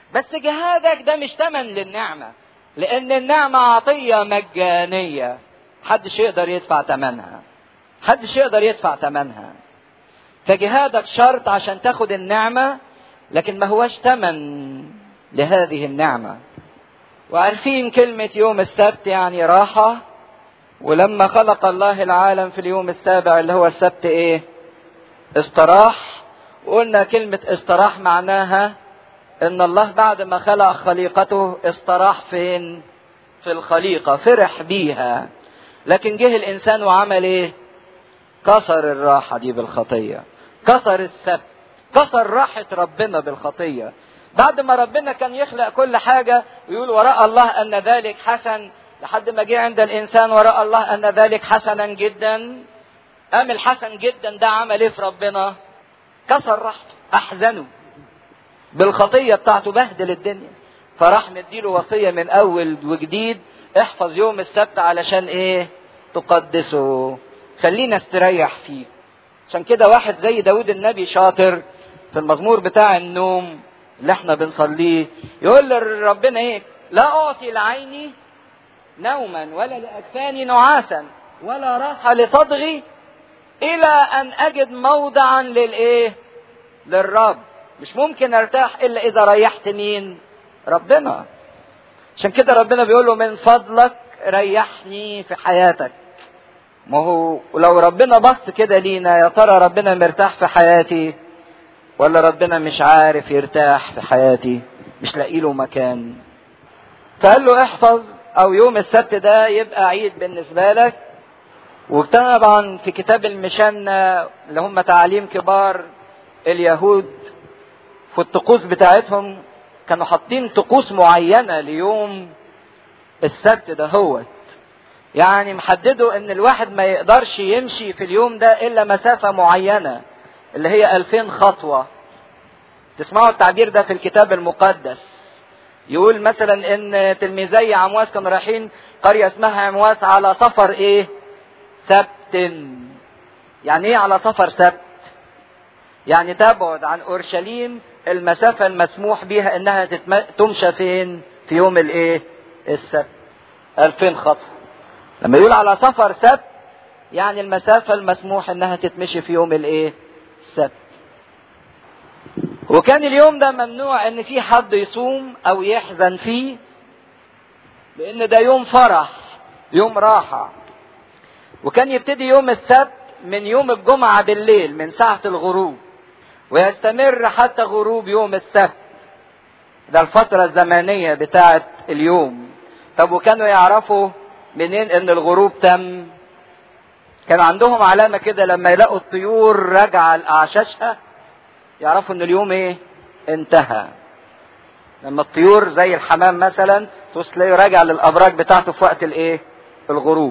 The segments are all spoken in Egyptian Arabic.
بس جهادك ده مش تمن للنعمة لأن النعمة عطية مجانية محدش يقدر يدفع ثمنها محدش يقدر يدفع ثمنها فجهادك شرط عشان تاخد النعمة لكن ما هوش ثمن لهذه النعمة وعارفين كلمة يوم السبت يعني راحة ولما خلق الله العالم في اليوم السابع اللي هو السبت ايه استراح وقلنا كلمة استراح معناها ان الله بعد ما خلق خليقته استراح فين في الخليقة فرح بيها لكن جه الانسان وعمل ايه كسر الراحة دي بالخطية كسر السبت كسر راحة ربنا بالخطية بعد ما ربنا كان يخلق كل حاجة ويقول وراء الله أن ذلك حسن لحد ما جه عند الإنسان وراء الله أن ذلك حسنا جدا قام الحسن جدا ده عمل إيه في ربنا؟ كسر راحته أحزنه بالخطية بتاعته بهدل الدنيا فراح مديله وصية من أول وجديد احفظ يوم السبت علشان إيه؟ تقدسه خلينا استريح فيه عشان كده واحد زي داود النبي شاطر في المزمور بتاع النوم اللي احنا بنصليه يقول لربنا ايه لا اعطي لعيني نوما ولا لاكفاني نعاسا ولا راحة لتضغي الى ان اجد موضعا للايه للرب مش ممكن ارتاح الا اذا ريحت مين ربنا عشان كده ربنا بيقول له من فضلك ريحني في حياتك ما هو لو ربنا بص كده لينا يا ترى ربنا مرتاح في حياتي ولا ربنا مش عارف يرتاح في حياتي مش لاقي له مكان فقال له احفظ او يوم السبت ده يبقى عيد بالنسبه لك وطبعا في كتاب المشنة اللي هم تعاليم كبار اليهود في الطقوس بتاعتهم كانوا حاطين طقوس معينه ليوم السبت ده هو يعني محددوا ان الواحد ما يقدرش يمشي في اليوم ده الا مسافه معينه اللي هي ألفين خطوة تسمعوا التعبير ده في الكتاب المقدس يقول مثلا ان تلميذي عمواس كانوا رايحين قرية اسمها عمواس على سفر ايه سبت يعني ايه على سفر سبت يعني تبعد عن اورشليم المسافة المسموح بها انها تتم... تمشى فين في يوم الايه السبت ألفين خطوة لما يقول على سفر سبت يعني المسافة المسموح انها تتمشي في يوم الايه السبت وكان اليوم ده ممنوع ان في حد يصوم او يحزن فيه لان ده يوم فرح يوم راحة وكان يبتدي يوم السبت من يوم الجمعة بالليل من ساعة الغروب ويستمر حتى غروب يوم السبت ده الفترة الزمنية بتاعة اليوم طب وكانوا يعرفوا منين ان الغروب تم كان عندهم علامة كده لما يلاقوا الطيور راجعة لأعشاشها يعرفوا ان اليوم ايه انتهى لما الطيور زي الحمام مثلا تلاقيه راجع للابراج بتاعته في وقت الايه الغروب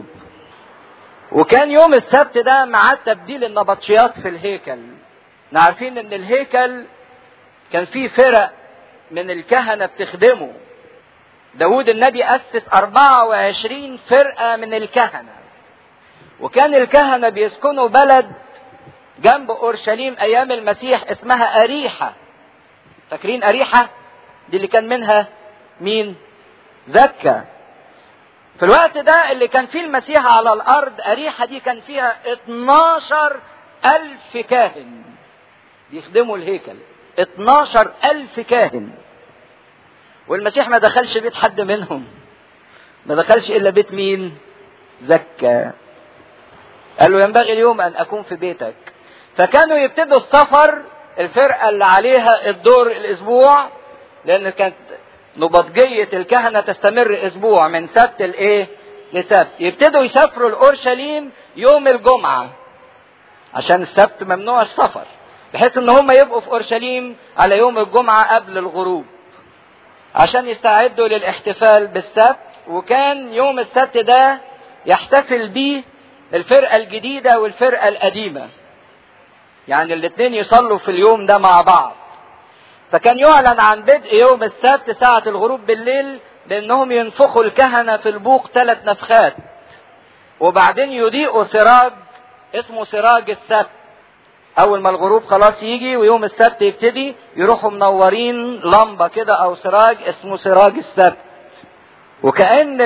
وكان يوم السبت ده ميعاد تبديل النبطشيات في الهيكل احنا عارفين ان الهيكل كان فيه فرق من الكهنة بتخدمه داود النبي أسس 24 فرقة من الكهنة وكان الكهنة بيسكنوا بلد جنب أورشليم أيام المسيح اسمها أريحة فاكرين أريحة دي اللي كان منها مين زكا في الوقت ده اللي كان فيه المسيح على الأرض أريحة دي كان فيها 12 ألف كاهن بيخدموا الهيكل 12 ألف كاهن والمسيح ما دخلش بيت حد منهم ما دخلش إلا بيت مين زكا قال له ينبغي اليوم أن أكون في بيتك فكانوا يبتدوا السفر الفرقة اللي عليها الدور الأسبوع لأن كانت نبطجية الكهنة تستمر أسبوع من سبت لإيه؟ لسبت يبتدوا يسافروا لأورشليم يوم الجمعة عشان السبت ممنوع السفر بحيث ان هم يبقوا في اورشليم على يوم الجمعه قبل الغروب عشان يستعدوا للاحتفال بالسبت وكان يوم السبت ده يحتفل بيه الفرقه الجديده والفرقه القديمه يعني الاثنين يصلوا في اليوم ده مع بعض فكان يعلن عن بدء يوم السبت ساعة الغروب بالليل بأنهم ينفخوا الكهنة في البوق ثلاث نفخات وبعدين يضيئوا سراج اسمه سراج السبت اول ما الغروب خلاص يجي ويوم السبت يبتدي يروحوا منورين لمبه كده او سراج اسمه سراج السبت وكأن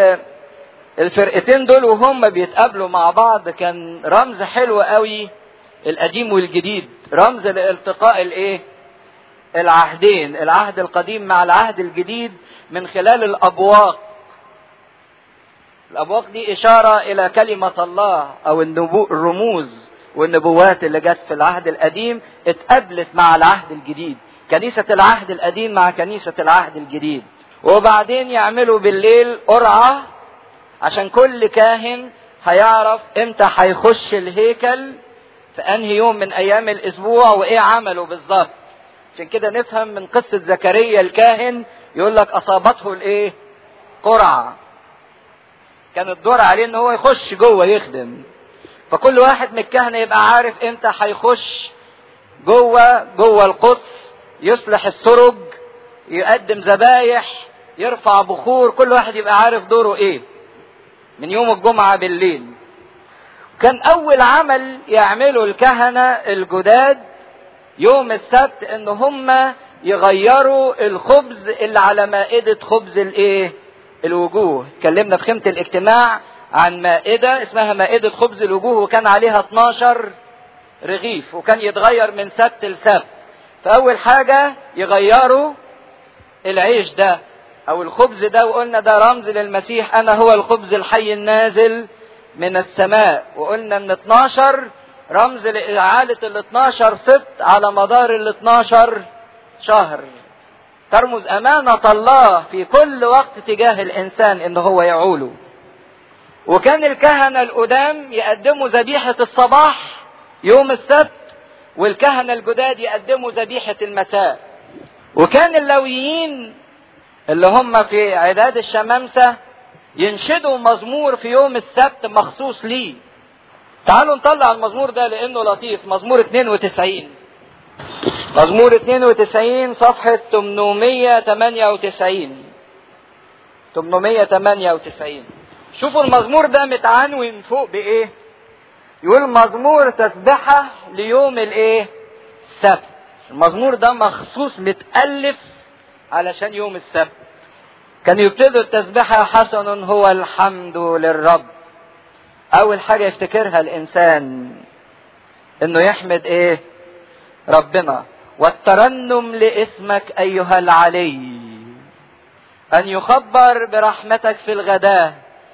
الفرقتين دول وهم بيتقابلوا مع بعض كان رمز حلو قوي القديم والجديد رمز لالتقاء الايه العهدين العهد القديم مع العهد الجديد من خلال الابواق الابواق دي اشاره الى كلمه الله او النبو الرموز والنبوات اللي جت في العهد القديم اتقابلت مع العهد الجديد كنيسه العهد القديم مع كنيسه العهد الجديد وبعدين يعملوا بالليل قرعه عشان كل كاهن هيعرف امتى هيخش الهيكل في انهي يوم من ايام الاسبوع وايه عمله بالظبط عشان كده نفهم من قصة زكريا الكاهن يقول لك اصابته الايه قرعة كان الدور عليه ان هو يخش جوه يخدم فكل واحد من الكهنة يبقى عارف امتى هيخش جوه جوه القدس يصلح السرج يقدم ذبايح يرفع بخور كل واحد يبقى عارف دوره ايه من يوم الجمعة بالليل كان أول عمل يعمله الكهنة الجداد يوم السبت إن هم يغيروا الخبز اللي على مائدة خبز الإيه؟ الوجوه. اتكلمنا في خيمة الاجتماع عن مائدة اسمها مائدة خبز الوجوه وكان عليها 12 رغيف وكان يتغير من سبت لسبت. فأول حاجة يغيروا العيش ده أو الخبز ده وقلنا ده رمز للمسيح أنا هو الخبز الحي النازل من السماء وقلنا ان 12 رمز لإعالة ال 12 سبت على مدار ال 12 شهر ترمز أمانة الله في كل وقت تجاه الإنسان إن هو يعوله وكان الكهنة القدام يقدموا ذبيحة الصباح يوم السبت والكهنة الجداد يقدموا ذبيحة المساء وكان اللويين اللي هم في عداد الشمامسة ينشدوا مزمور في يوم السبت مخصوص ليه تعالوا نطلع المزمور ده لانه لطيف مزمور 92 مزمور 92 صفحة 898 898 شوفوا المزمور ده متعنون فوق بايه يقول مزمور تسبحة ليوم الايه السبت المزمور ده مخصوص متألف علشان يوم السبت كانوا يبتدوا التسبيحة حسن هو الحمد للرب أول حاجة يفتكرها الإنسان إنه يحمد إيه؟ ربنا والترنم لاسمك أيها العلي أن يخبر برحمتك في الغداء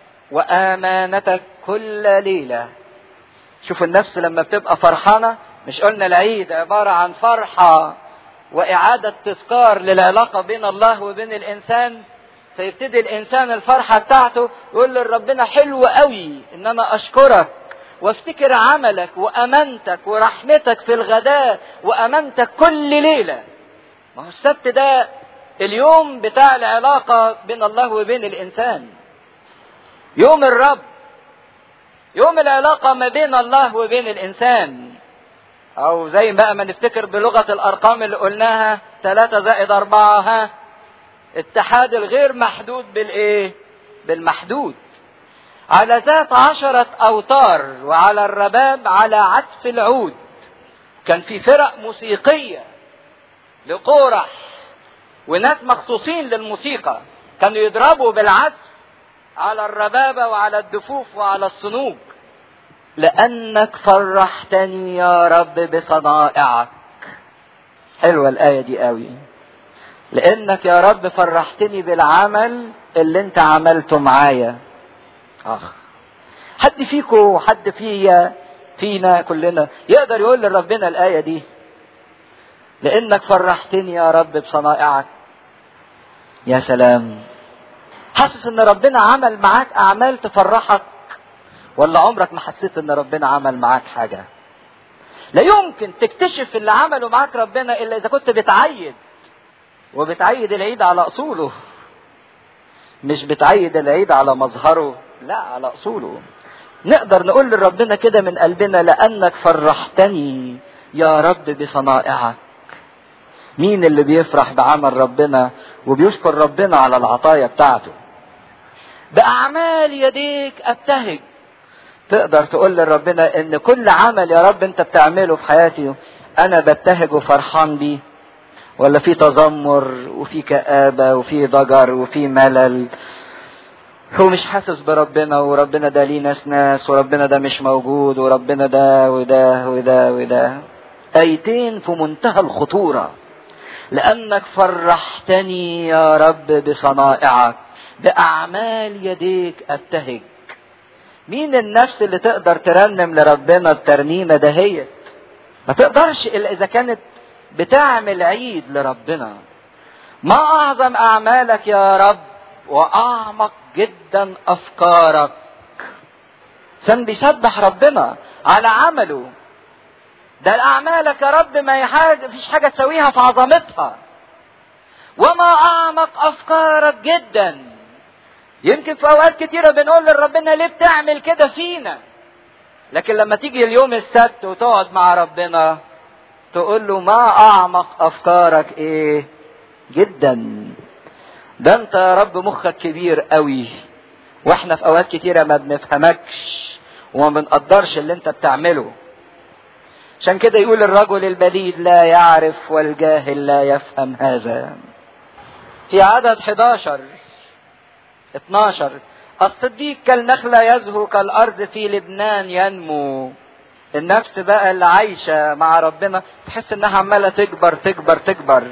وآمانتك كل ليلة شوفوا النفس لما بتبقى فرحانة مش قلنا العيد عبارة عن فرحة وإعادة تذكار للعلاقة بين الله وبين الإنسان فيبتدي الانسان الفرحه بتاعته يقول لربنا حلو قوي ان انا اشكرك وافتكر عملك وامانتك ورحمتك في الغداء وامانتك كل ليله ما هو السبت ده اليوم بتاع العلاقه بين الله وبين الانسان يوم الرب يوم العلاقه ما بين الله وبين الانسان او زي بقى ما نفتكر بلغه الارقام اللي قلناها ثلاثة زائد أربعة ها اتحاد الغير محدود بالايه بالمحدود على ذات عشرة أوتار وعلى الرباب على عزف العود كان في فرق موسيقية لقورح وناس مخصوصين للموسيقى كانوا يضربوا بالعزف على الربابة وعلى الدفوف وعلى الصنوج لأنك فرحتني يا رب بصنائعك حلوة الآية دي قوي لانك يا رب فرحتني بالعمل اللي انت عملته معايا اخ حد فيكم حد فيا فينا كلنا يقدر يقول لربنا الايه دي لانك فرحتني يا رب بصنائعك يا سلام حاسس ان ربنا عمل معاك اعمال تفرحك ولا عمرك ما حسيت ان ربنا عمل معاك حاجه لا يمكن تكتشف اللي عمله معاك ربنا الا اذا كنت بتعيد وبتعيد العيد على اصوله مش بتعيد العيد على مظهره لا على اصوله نقدر نقول لربنا كده من قلبنا لانك فرحتني يا رب بصنائعك مين اللي بيفرح بعمل ربنا وبيشكر ربنا على العطايا بتاعته باعمال يديك ابتهج تقدر تقول لربنا ان كل عمل يا رب انت بتعمله في حياتي انا ببتهج وفرحان بيه ولا في تذمر وفي كآبة وفي ضجر وفي ملل هو مش حاسس بربنا وربنا ده ليه ناس ناس وربنا ده مش موجود وربنا ده وده وده وده ايتين في منتهى الخطورة لانك فرحتني يا رب بصنائعك باعمال يديك ابتهج مين النفس اللي تقدر ترنم لربنا الترنيمة دهيت ما تقدرش الا اذا كانت بتعمل عيد لربنا ما اعظم اعمالك يا رب واعمق جدا افكارك عشان بيسبح ربنا على عمله ده اعمالك يا رب ما حاجة فيش حاجه تسويها في عظمتها وما اعمق افكارك جدا يمكن في اوقات كتيره بنقول لربنا ليه بتعمل كده فينا لكن لما تيجي اليوم السبت وتقعد مع ربنا تقول له ما اعمق افكارك ايه جدا ده انت يا رب مخك كبير قوي واحنا في اوقات كتيرة ما بنفهمكش وما بنقدرش اللي انت بتعمله عشان كده يقول الرجل البليد لا يعرف والجاهل لا يفهم هذا في عدد 11 12 الصديق كالنخلة يزهو كالأرض في لبنان ينمو النفس بقى اللي عايشة مع ربنا تحس انها عمالة تكبر تكبر تكبر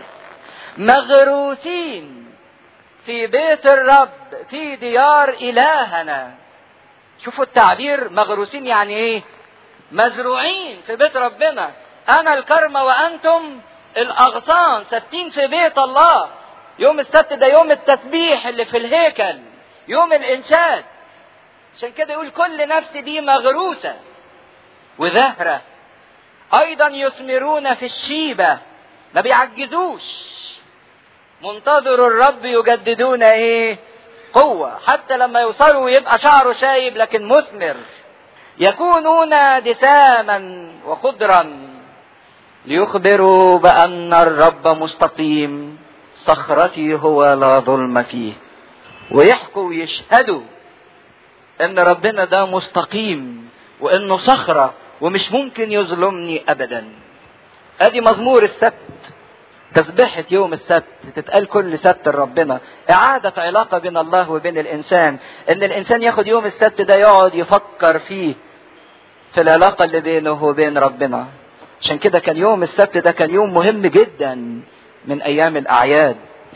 مغروسين في بيت الرب في ديار إلهنا شوفوا التعبير مغروسين يعني ايه مزروعين في بيت ربنا انا الكرمة وانتم الاغصان ثابتين في بيت الله يوم السبت ده يوم التسبيح اللي في الهيكل يوم الانشاد عشان كده يقول كل نفس دي مغروسة وزهرة ايضا يثمرون في الشيبة ما بيعجزوش منتظر الرب يجددون ايه قوة حتى لما يوصلوا يبقى شعره شايب لكن مثمر يكونون دساما وخضرا ليخبروا بأن الرب مستقيم صخرتي هو لا ظلم فيه ويحكوا ويشهدوا ان ربنا ده مستقيم وانه صخرة ومش ممكن يظلمني ابدا ادي مزمور السبت تسبحة يوم السبت تتقال كل سبت لربنا إعادة علاقة بين الله وبين الإنسان إن الإنسان ياخد يوم السبت ده يقعد يفكر فيه في العلاقة اللي بينه وبين ربنا عشان كده كان يوم السبت ده كان يوم مهم جدا من أيام الأعياد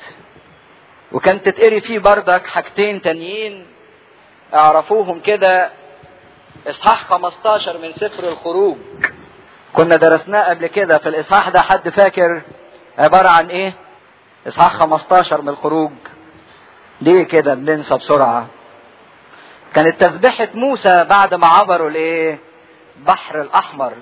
وكان تتقري فيه بردك حاجتين تانيين اعرفوهم كده اصحاح 15 من سفر الخروج كنا درسناه قبل كده في الاصحاح ده حد فاكر عبارة عن ايه اصحاح 15 من الخروج ليه كده بننسى بسرعة كانت تسبحة موسى بعد ما عبروا الايه بحر الاحمر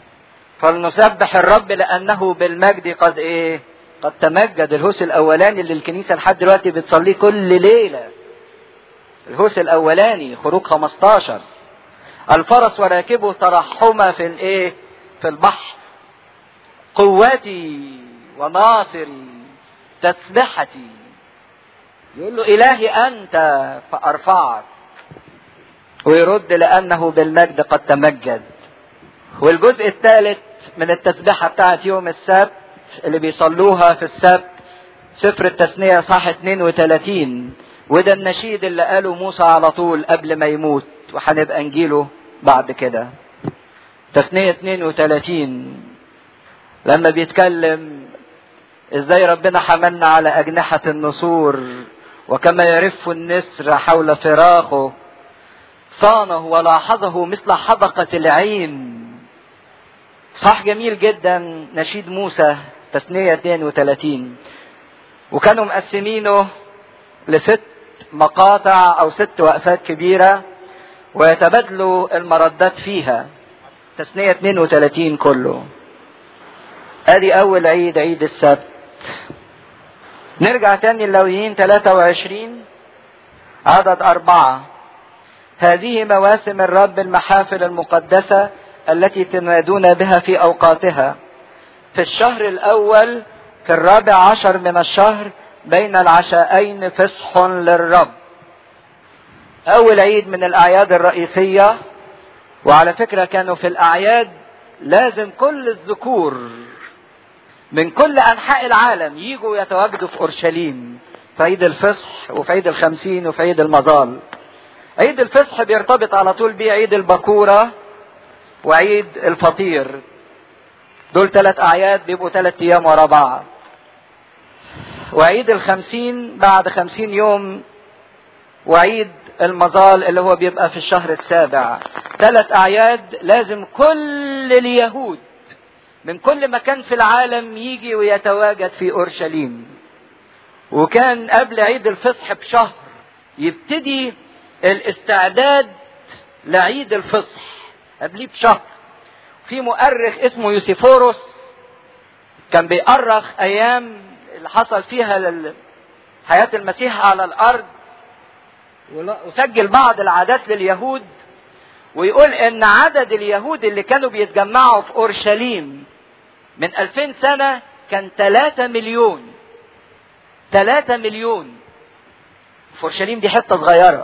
فلنسبح الرب لانه بالمجد قد ايه قد تمجد الهوس الاولاني اللي الكنيسة لحد دلوقتي بتصليه كل ليلة الهوس الاولاني خروج 15 الفرس وراكبه ترحما في الايه في البحر قوتي وناصري تسبحتي يقول له إلهي أنت فأرفعك ويرد لأنه بالمجد قد تمجد والجزء الثالث من التسبيحة بتاعت يوم السبت اللي بيصلوها في السبت سفر التثنية صح 32 وده النشيد اللي قاله موسى على طول قبل ما يموت وهنبقى نجيله بعد كده تثنية 32 لما بيتكلم ازاي ربنا حملنا على اجنحة النسور وكما يرف النسر حول فراخه صانه ولاحظه مثل حدقة العين صح جميل جدا نشيد موسى تثنية 32 وكانوا مقسمينه لست مقاطع او ست وقفات كبيرة ويتبادلوا المردات فيها تثنية 32 كله ادي اول عيد عيد السبت نرجع تاني اللويين 23 عدد أربعة هذه مواسم الرب المحافل المقدسة التي تنادون بها في أوقاتها في الشهر الأول في الرابع عشر من الشهر بين العشاءين فصح للرب أول عيد من الأعياد الرئيسية وعلى فكرة كانوا في الأعياد لازم كل الذكور من كل أنحاء العالم يجوا يتواجدوا في أورشليم في عيد الفصح وفي عيد الخمسين وفي عيد المظال عيد الفصح بيرتبط على طول بيه عيد البكورة وعيد الفطير دول ثلاث أعياد بيبقوا ثلاث أيام ورا بعض وعيد الخمسين بعد خمسين يوم وعيد المظال اللي هو بيبقى في الشهر السابع ثلاث أعياد لازم كل اليهود من كل مكان في العالم يجي ويتواجد في أورشليم وكان قبل عيد الفصح بشهر يبتدي الاستعداد لعيد الفصح قبليه بشهر في مؤرخ اسمه يوسيفوروس كان بيأرخ ايام اللي حصل فيها حياة المسيح على الارض وسجل بعض العادات لليهود ويقول ان عدد اليهود اللي كانوا بيتجمعوا في اورشليم من 2000 سنة كان 3 مليون 3 مليون في اورشليم دي حتة صغيرة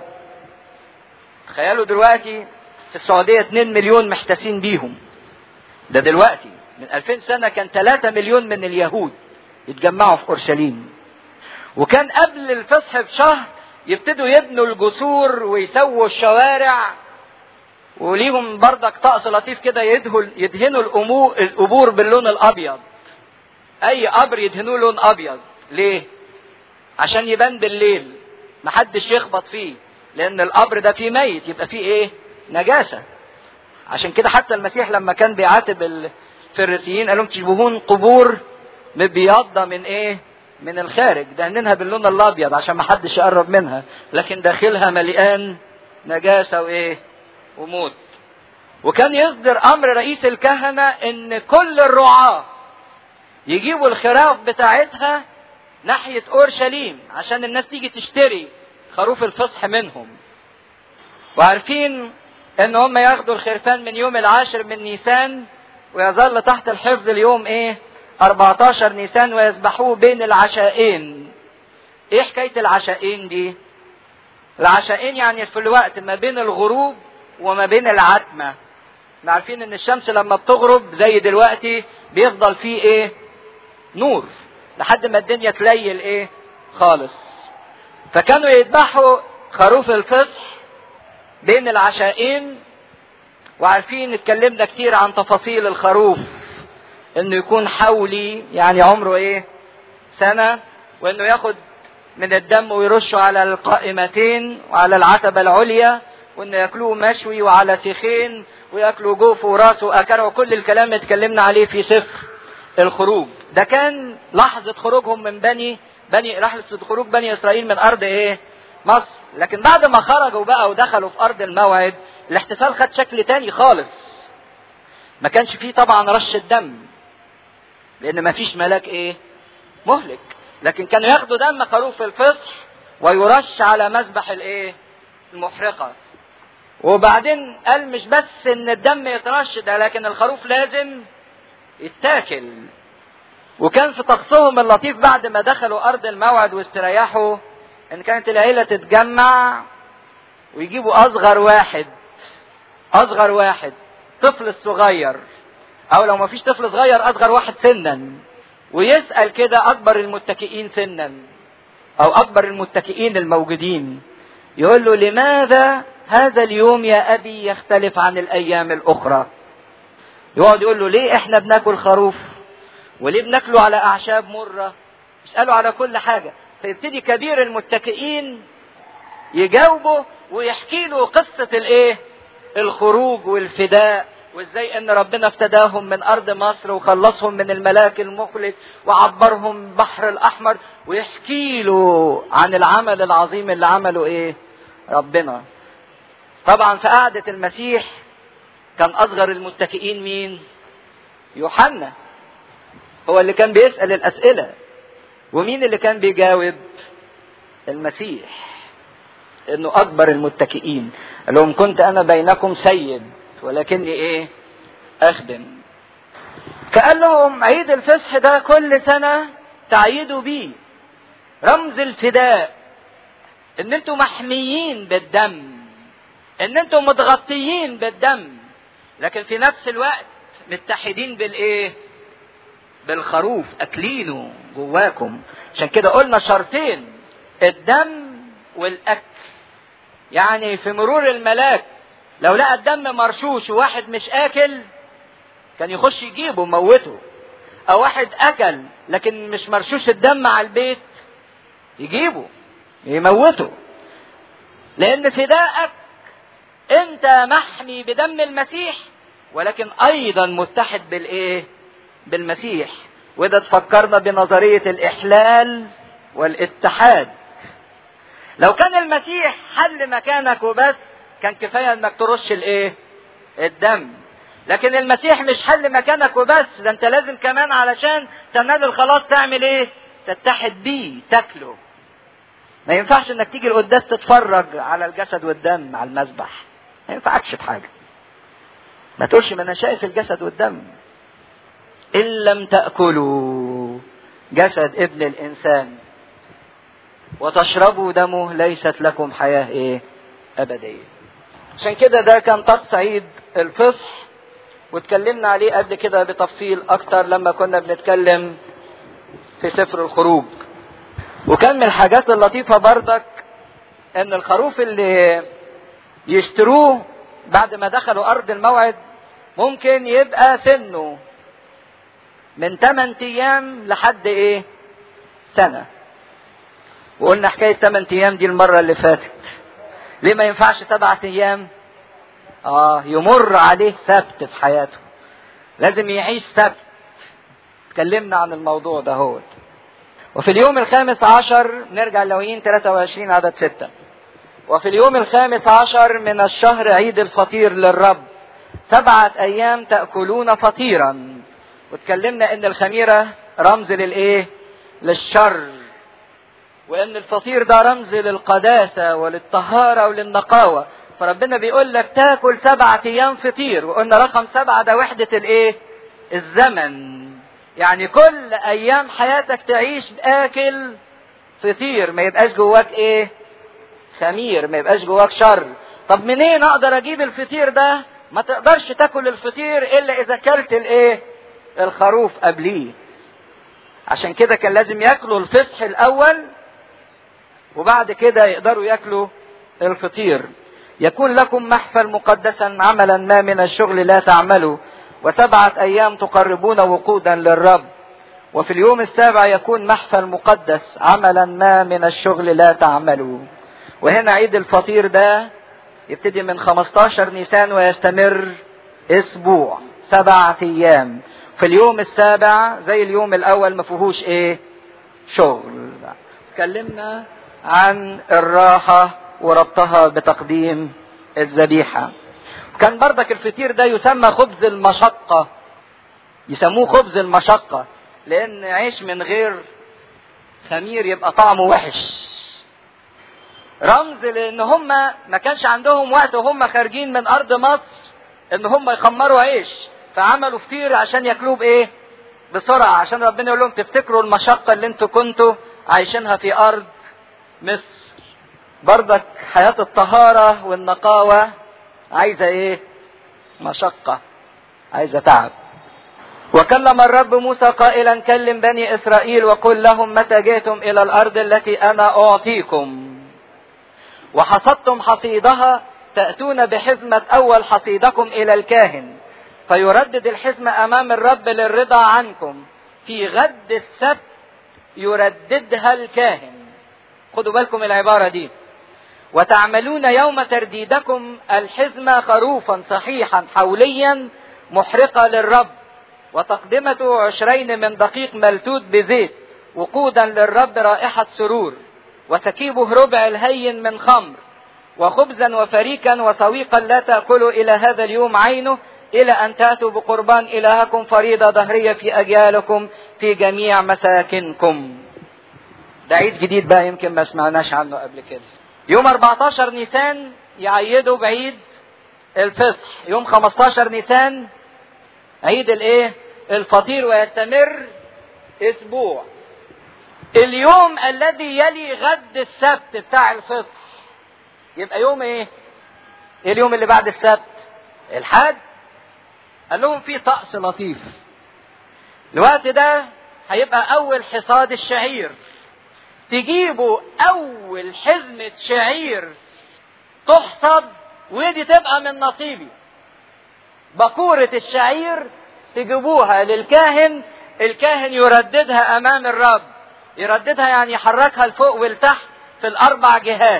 تخيلوا دلوقتي في السعودية 2 مليون محتاسين بيهم ده دلوقتي من 2000 سنة كان 3 مليون من اليهود يتجمعوا في اورشليم وكان قبل الفصح بشهر يبتدوا يبنوا الجسور ويسووا الشوارع وليهم بردك طقس لطيف كده يدهنوا القبور باللون الابيض اي قبر يدهنوه لون ابيض ليه عشان يبان بالليل محدش يخبط فيه لان القبر ده فيه ميت يبقى فيه ايه نجاسه عشان كده حتى المسيح لما كان بيعاتب الفريسيين قال لهم تشبهون قبور مبيضه من ايه من الخارج دهنينها باللون الابيض عشان ما حدش يقرب منها لكن داخلها مليان نجاسه وايه وموت وكان يصدر امر رئيس الكهنه ان كل الرعاه يجيبوا الخراف بتاعتها ناحيه اورشليم عشان الناس تيجي تشتري خروف الفصح منهم وعارفين ان هم ياخدوا الخرفان من يوم العاشر من نيسان ويظل تحت الحفظ اليوم ايه 14 نيسان ويذبحوه بين العشاءين ايه حكاية العشاءين دي العشاءين يعني في الوقت ما بين الغروب وما بين العتمة احنا عارفين ان الشمس لما بتغرب زي دلوقتي بيفضل فيه ايه نور لحد ما الدنيا تليل ايه خالص فكانوا يذبحوا خروف الفصح بين العشاءين وعارفين اتكلمنا كتير عن تفاصيل الخروف انه يكون حولي يعني عمره ايه سنة وانه ياخد من الدم ويرشه على القائمتين وعلى العتبة العليا وانه ياكلوه مشوي وعلى سيخين وياكلوا جوف وراسه واكره وكل الكلام اللي اتكلمنا عليه في سفر الخروج ده كان لحظة خروجهم من بني بني لحظة خروج بني اسرائيل من ارض ايه مصر لكن بعد ما خرجوا بقى ودخلوا في ارض الموعد الاحتفال خد شكل تاني خالص ما كانش فيه طبعا رش الدم لان ما فيش ملاك ايه مهلك لكن كانوا ياخدوا دم خروف الفصح ويرش على مذبح الايه المحرقة وبعدين قال مش بس ان الدم يترش ده لكن الخروف لازم يتاكل وكان في طقسهم اللطيف بعد ما دخلوا ارض الموعد واستريحوا ان كانت العيله تتجمع ويجيبوا اصغر واحد اصغر واحد طفل الصغير او لو ما فيش طفل صغير اصغر واحد سنا ويسال كده اكبر المتكئين سنا او اكبر المتكئين الموجودين يقول له لماذا هذا اليوم يا ابي يختلف عن الايام الاخرى يقعد يقول له ليه احنا بناكل خروف وليه بناكله على اعشاب مره يساله على كل حاجه فيبتدي كبير المتكئين يجاوبه ويحكي له قصة الايه الخروج والفداء وازاي ان ربنا افتداهم من ارض مصر وخلصهم من الملاك المخلص وعبرهم بحر الاحمر ويحكي له عن العمل العظيم اللي عمله ايه ربنا طبعا في قعدة المسيح كان اصغر المتكئين مين يوحنا هو اللي كان بيسأل الاسئلة ومين اللي كان بيجاوب المسيح انه اكبر المتكئين قال لهم كنت انا بينكم سيد ولكني ايه اخدم فقال لهم عيد الفصح ده كل سنة تعيدوا بيه رمز الفداء ان انتوا محميين بالدم ان انتوا متغطيين بالدم لكن في نفس الوقت متحدين بالايه بالخروف اكلينه جواكم عشان كده قلنا شرطين الدم والاكل يعني في مرور الملاك لو لقى الدم مرشوش وواحد مش اكل كان يخش يجيبه موته او واحد اكل لكن مش مرشوش الدم على البيت يجيبه يموته لان فداءك انت محمي بدم المسيح ولكن ايضا متحد بالايه بالمسيح وده تفكرنا بنظريه الاحلال والاتحاد لو كان المسيح حل مكانك وبس كان كفايه انك ترش الايه الدم لكن المسيح مش حل مكانك وبس ده انت لازم كمان علشان تنال الخلاص تعمل ايه تتحد بيه تاكله ما ينفعش انك تيجي القداس تتفرج على الجسد والدم على المذبح ما ينفعكش في حاجه ما تقولش ما انا شايف الجسد والدم ان لم تاكلوا جسد ابن الانسان وتشربوا دمه ليست لكم حياه ايه ابديه عشان كده ده كان طقس عيد الفصح واتكلمنا عليه قبل كده بتفصيل اكتر لما كنا بنتكلم في سفر الخروج وكان من الحاجات اللطيفة بردك ان الخروف اللي يشتروه بعد ما دخلوا ارض الموعد ممكن يبقى سنه من 8 ايام لحد ايه سنة وقلنا حكاية 8 ايام دي المرة اللي فاتت ليه ما ينفعش سبعة ايام اه يمر عليه سبت في حياته لازم يعيش سبت اتكلمنا عن الموضوع ده هو وفي اليوم الخامس عشر نرجع لويين 23 عدد ستة وفي اليوم الخامس عشر من الشهر عيد الفطير للرب سبعة أيام تأكلون فطيرا واتكلمنا إن الخميرة رمز للإيه؟ للشر وإن الفطير ده رمز للقداسة وللطهارة وللنقاوة فربنا بيقول لك تاكل سبعة أيام فطير وقلنا رقم سبعة ده وحدة الإيه؟ الزمن يعني كل ايام حياتك تعيش اكل فطير ما يبقاش جواك ايه خمير ما يبقاش جواك شر طب منين اقدر اجيب الفطير ده ما تقدرش تاكل الفطير الا اذا كلت الايه الخروف قبليه عشان كده كان لازم ياكلوا الفصح الاول وبعد كده يقدروا ياكلوا الفطير يكون لكم محفل مقدسا عملا ما من الشغل لا تعملوا وسبعة أيام تقربون وقودا للرب وفي اليوم السابع يكون محفل مقدس عملا ما من الشغل لا تعملوا وهنا عيد الفطير ده يبتدي من 15 نيسان ويستمر اسبوع سبعة ايام في اليوم السابع زي اليوم الاول ما فيهوش ايه شغل اتكلمنا عن الراحة وربطها بتقديم الذبيحه كان بردك الفطير ده يسمى خبز المشقة يسموه خبز المشقة لأن عيش من غير خمير يبقى طعمه وحش رمز لأن هم ما كانش عندهم وقت وهم خارجين من أرض مصر إن هم يخمروا عيش فعملوا فطير عشان ياكلوه بإيه؟ بسرعة عشان ربنا يقول لهم تفتكروا المشقة اللي انتوا كنتوا عايشينها في أرض مصر بردك حياة الطهارة والنقاوة عايزة ايه مشقة عايزة تعب وكلم الرب موسى قائلا كلم بني اسرائيل وقل لهم متى جئتم الى الارض التي انا اعطيكم وحصدتم حصيدها تأتون بحزمة اول حصيدكم الى الكاهن فيردد الحزمة امام الرب للرضا عنكم في غد السبت يرددها الكاهن خدوا بالكم العبارة دي وتعملون يوم ترديدكم الحزمة خروفا صحيحا حوليا محرقة للرب وتقدمة عشرين من دقيق ملتوت بزيت وقودا للرب رائحة سرور وسكيبه ربع الهين من خمر وخبزا وفريكا وسويقا لا تأكلوا إلى هذا اليوم عينه إلى أن تأتوا بقربان إلهكم فريضة ظهرية في أجيالكم في جميع مساكنكم ده عيد جديد بقى يمكن ما سمعناش عنه قبل كده يوم 14 نيسان يعيدوا بعيد الفصح يوم 15 نيسان عيد الايه الفطير ويستمر اسبوع اليوم الذي يلي غد السبت بتاع الفصح يبقى يوم ايه اليوم اللي بعد السبت الحد قال لهم في طقس لطيف الوقت ده هيبقى اول حصاد الشعير تجيبوا اول حزمة شعير تحصد ودي تبقى من نصيبي بكورة الشعير تجيبوها للكاهن الكاهن يرددها امام الرب يرددها يعني يحركها لفوق ولتحت في الاربع جهات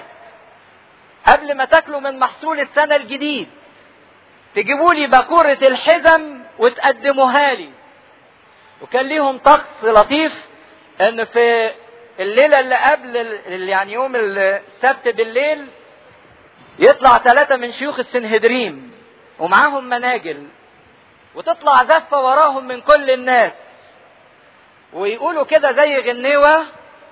قبل ما تاكلوا من محصول السنة الجديد تجيبوا لي بكورة الحزم وتقدموها لي وكان ليهم طقس لطيف ان في الليلة اللي قبل يعني يوم السبت بالليل يطلع ثلاثة من شيوخ السنهدريم ومعاهم مناجل وتطلع زفة وراهم من كل الناس ويقولوا كده زي غنيوة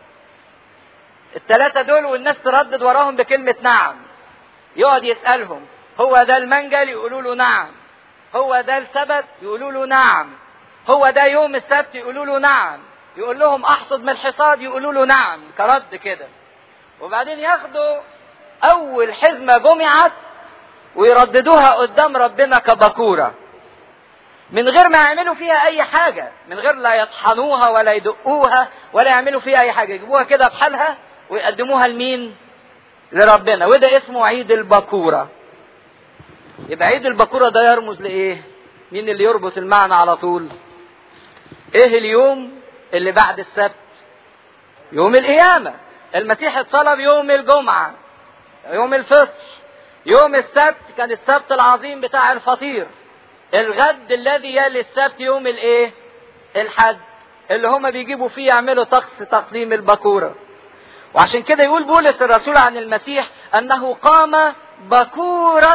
الثلاثة دول والناس تردد وراهم بكلمة نعم يقعد يسألهم هو ده المنجل يقولوا له نعم هو ده السبت يقولوا له نعم هو ده يوم السبت يقولوا له نعم يقول لهم احصد من الحصاد يقولوا له نعم كرد كده وبعدين ياخدوا اول حزمة جمعت ويرددوها قدام ربنا كبكورة من غير ما يعملوا فيها اي حاجة من غير لا يطحنوها ولا يدقوها ولا يعملوا فيها اي حاجة يجيبوها كده بحالها ويقدموها لمين لربنا وده اسمه عيد البكورة يبقى عيد البكورة ده يرمز لايه مين اللي يربط المعنى على طول ايه اليوم اللي بعد السبت يوم القيامة المسيح اتصلب يوم الجمعة يوم الفطر يوم السبت كان السبت العظيم بتاع الفطير الغد الذي يلي السبت يوم الايه الحد اللي هما بيجيبوا فيه يعملوا طقس تقديم البكورة وعشان كده يقول بولس الرسول عن المسيح انه قام بكورة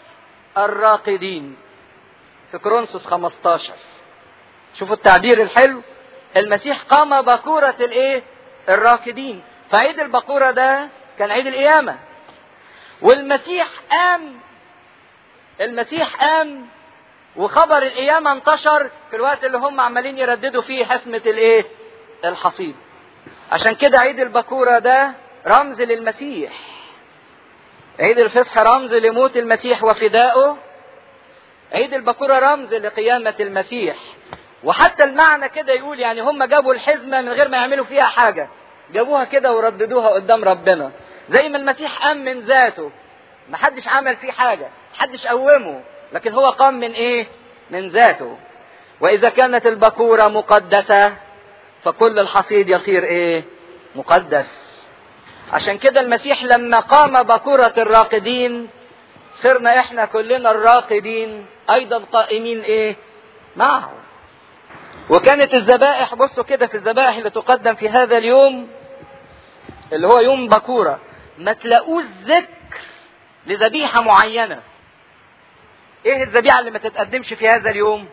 الراقدين في كرونسوس 15 شوفوا التعبير الحلو المسيح قام بكورة الايه الراكدين فعيد البكورة ده كان عيد القيامة والمسيح قام المسيح قام وخبر القيامة انتشر في الوقت اللي هم عمالين يرددوا فيه حسمة الايه الحصيد عشان كده عيد البكورة ده رمز للمسيح عيد الفصح رمز لموت المسيح وفدائه عيد البكورة رمز لقيامة المسيح وحتى المعنى كده يقول يعني هم جابوا الحزمة من غير ما يعملوا فيها حاجة جابوها كده ورددوها قدام ربنا زي ما المسيح قام من ذاته محدش عمل فيه حاجة محدش قومه لكن هو قام من ايه من ذاته واذا كانت البكورة مقدسة فكل الحصيد يصير ايه مقدس عشان كده المسيح لما قام بكورة الراقدين صرنا احنا كلنا الراقدين ايضا قائمين ايه معه وكانت الذبائح بصوا كده في الذبائح اللي تقدم في هذا اليوم اللي هو يوم بكورة ما تلاقوش ذكر لذبيحة معينة ايه الذبيحة اللي ما تتقدمش في هذا اليوم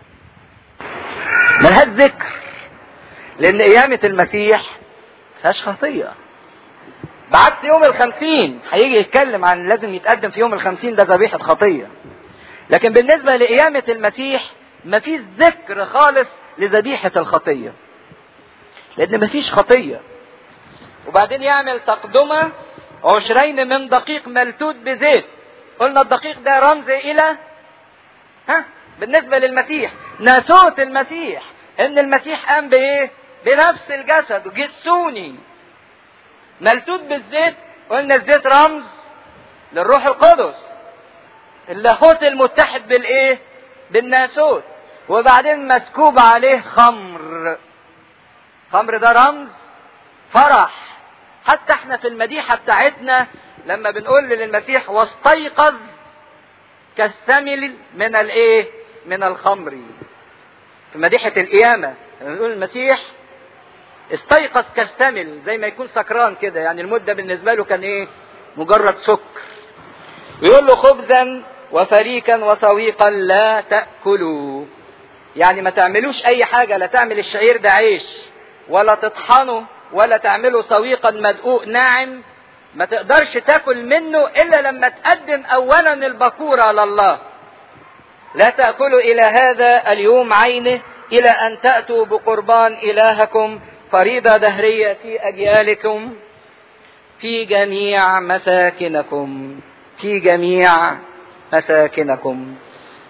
ملهاش ذكر لان قيامة المسيح فيهاش خطية بعكس يوم الخمسين هيجي يتكلم عن لازم يتقدم في يوم الخمسين ده ذبيحة خطية لكن بالنسبة لقيامة المسيح مفيش ذكر خالص لذبيحة الخطية لأن مفيش خطية وبعدين يعمل تقدمة عشرين من دقيق ملتوت بزيت قلنا الدقيق ده رمز إلى ها بالنسبة للمسيح ناسوت المسيح إن المسيح قام بإيه؟ بنفس الجسد جسوني ملتوت بالزيت قلنا الزيت رمز للروح القدس اللاهوت المتحد بالايه بالناسوت وبعدين مسكوب عليه خمر خمر ده رمز فرح حتى احنا في المديحة بتاعتنا لما بنقول للمسيح واستيقظ كالثمل من الايه من الخمر في مديحة القيامة لما بنقول المسيح استيقظ كالثمل زي ما يكون سكران كده يعني المدة بالنسبة له كان ايه مجرد سكر ويقول له خبزا وفريكا وسويقا لا تأكلوا يعني ما تعملوش اي حاجة لا تعمل الشعير ده عيش ولا تطحنه ولا تعمله سويقا مدقوق ناعم ما تقدرش تاكل منه الا لما تقدم اولا البكورة لله لا تأكلوا الى هذا اليوم عينه الى ان تأتوا بقربان الهكم فريضة دهرية في اجيالكم في جميع مساكنكم في جميع مساكنكم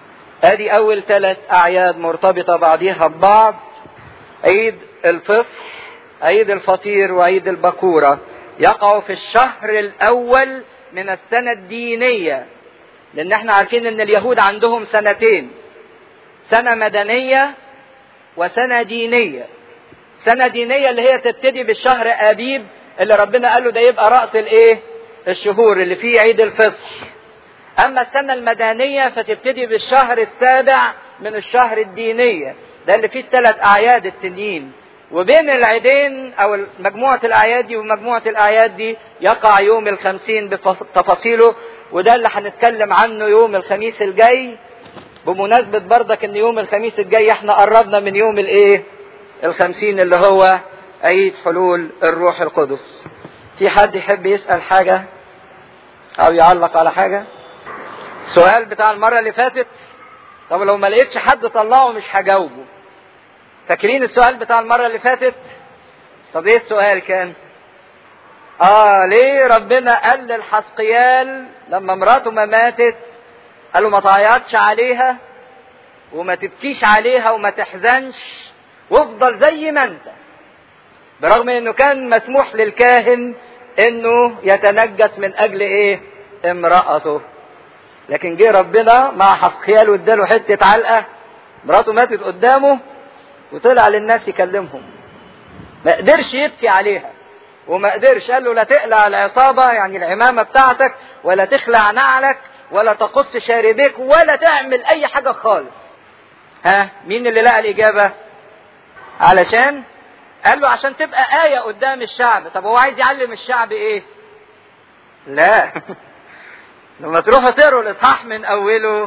ادي اول ثلاث اعياد مرتبطة بعضيها ببعض عيد الفصح عيد الفطير وعيد البكورة يقع في الشهر الاول من السنة الدينية لان احنا عارفين ان اليهود عندهم سنتين سنة مدنية وسنة دينية سنة دينية اللي هي تبتدي بالشهر ابيب اللي ربنا قال له ده يبقى رأس الايه الشهور اللي فيه عيد الفصح اما السنة المدنية فتبتدي بالشهر السابع من الشهر الدينية ده اللي فيه الثلاث اعياد التانيين وبين العيدين او مجموعة الاعياد دي ومجموعة الاعياد دي يقع يوم الخمسين بتفاصيله وده اللي هنتكلم عنه يوم الخميس الجاي بمناسبة برضك ان يوم الخميس الجاي احنا قربنا من يوم الايه الخمسين اللي هو عيد حلول الروح القدس في حد يحب يسأل حاجة او يعلق على حاجة السؤال بتاع المرة اللي فاتت طب لو ما لقيتش حد طلعه مش هجاوبه فاكرين السؤال بتاع المرة اللي فاتت طب ايه السؤال كان اه ليه ربنا قال للحسقيال لما مراته ما ماتت قال له ما تعيطش عليها وما تبكيش عليها وما تحزنش وافضل زي ما انت برغم انه كان مسموح للكاهن انه يتنجس من اجل ايه امرأته لكن جه ربنا مع حسقيال واداله حتة علقة مراته ماتت قدامه وطلع للناس يكلمهم ما قدرش يبكي عليها وما قدرش قال له لا تقلع العصابة يعني العمامة بتاعتك ولا تخلع نعلك ولا تقص شاربيك ولا تعمل اي حاجة خالص ها مين اللي لقى الاجابة علشان قال له عشان تبقى آية قدام الشعب طب هو عايز يعلم الشعب ايه لا لما تروحوا تقروا الاصحاح من اوله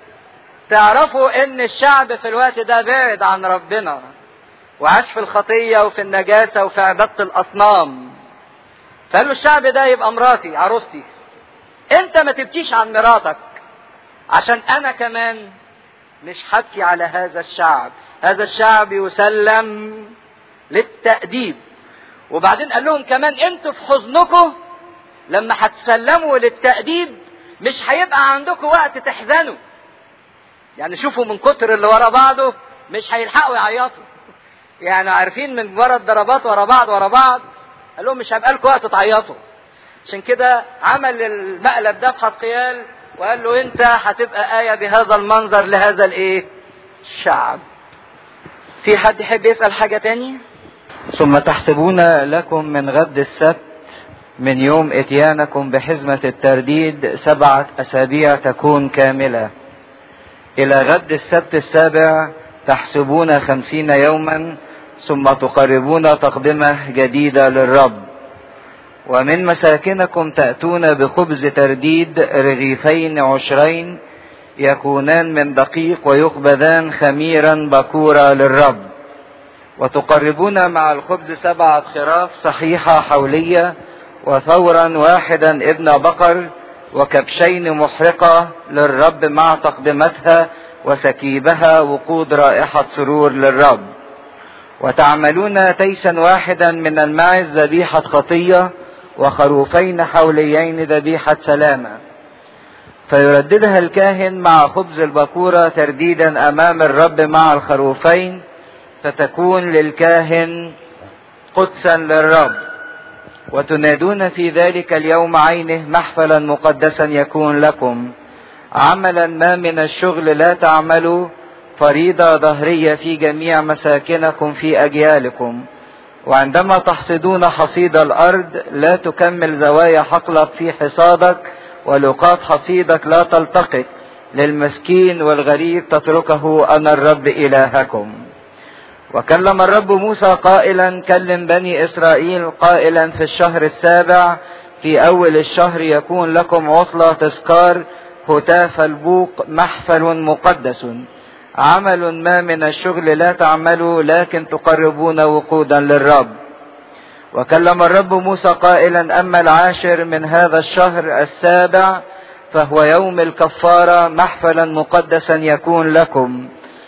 تعرفوا ان الشعب في الوقت ده بعد عن ربنا وعاش في الخطية وفي النجاسة وفي عبادة الاصنام فقال له الشعب ده يبقى مراتي عروستي انت ما تبكيش عن مراتك عشان انا كمان مش هبكي على هذا الشعب هذا الشعب يسلم للتأديب وبعدين قال لهم كمان انتوا في حزنكم لما هتسلموا للتأديب مش هيبقى عندكم وقت تحزنوا يعني شوفوا من كتر اللي ورا بعضه مش هيلحقوا يعيطوا يعني عارفين من مجرد ضربات ورا بعض ورا بعض قال لهم مش هيبقى لكم وقت تعيطوا عشان كده عمل المقلب ده في حسقيال وقال له انت هتبقى آية بهذا المنظر لهذا الايه الشعب في حد يحب يسأل حاجة تاني ثم تحسبون لكم من غد السبت من يوم اتيانكم بحزمة الترديد سبعة أسابيع تكون كاملة إلى غد السبت السابع تحسبون خمسين يوما ثم تقربون تقدمة جديدة للرب ومن مساكنكم تأتون بخبز ترديد رغيفين عشرين يكونان من دقيق ويخبذان خميرا بكورا للرب وتقربون مع الخبز سبعة خراف صحيحة حولية وثورا واحدا ابن بقر وكبشين محرقة للرب مع تقدمتها وسكيبها وقود رائحة سرور للرب وتعملون تيسا واحدا من الماعز ذبيحة خطية وخروفين حوليين ذبيحة سلامة فيرددها الكاهن مع خبز البكورة ترديدا أمام الرب مع الخروفين فتكون للكاهن قدسا للرب وتنادون في ذلك اليوم عينه محفلا مقدسا يكون لكم عملا ما من الشغل لا تعملوا فريضة ظهرية في جميع مساكنكم في أجيالكم وعندما تحصدون حصيد الأرض لا تكمل زوايا حقلك في حصادك ولقاط حصيدك لا تلتقط للمسكين والغريب تتركه أنا الرب إلهكم وكلم الرب موسى قائلا كلم بني إسرائيل قائلا في الشهر السابع في أول الشهر يكون لكم عطلة تذكار هتاف البوق محفل مقدس عمل ما من الشغل لا تعملوا لكن تقربون وقودا للرب وكلم الرب موسى قائلا اما العاشر من هذا الشهر السابع فهو يوم الكفاره محفلا مقدسا يكون لكم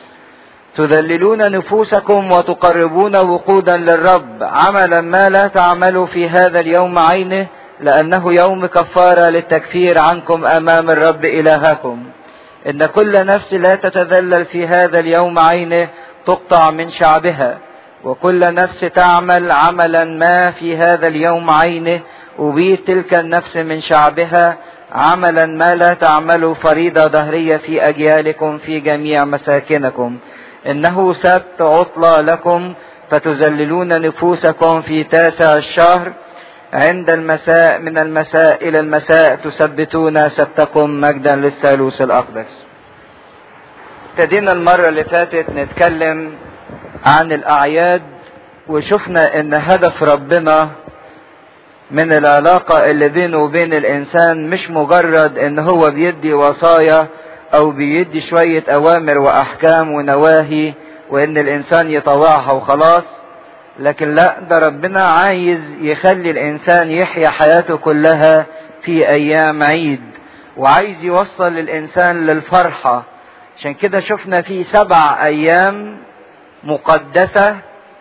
تذللون نفوسكم وتقربون وقودا للرب عملا ما لا تعملوا في هذا اليوم عينه لانه يوم كفاره للتكفير عنكم امام الرب الهكم إن كل نفس لا تتذلل في هذا اليوم عينه تقطع من شعبها وكل نفس تعمل عملا ما في هذا اليوم عينه أبيد تلك النفس من شعبها عملا ما لا تعملوا فريضة دهرية في أجيالكم في جميع مساكنكم إنه سبت عطلة لكم فتذللون نفوسكم في تاسع الشهر عند المساء من المساء إلى المساء تثبتون سبتكم مجدا للثالوث الأقدس ابتدينا المرة اللي فاتت نتكلم عن الأعياد وشفنا إن هدف ربنا من العلاقة اللي بينه وبين الإنسان مش مجرد إن هو بيدي وصايا أو بيدي شوية أوامر وأحكام ونواهي وإن الإنسان يطوعها وخلاص لكن لا ده ربنا عايز يخلي الإنسان يحيا حياته كلها في أيام عيد وعايز يوصل الإنسان للفرحة عشان كده شفنا في سبع أيام مقدسة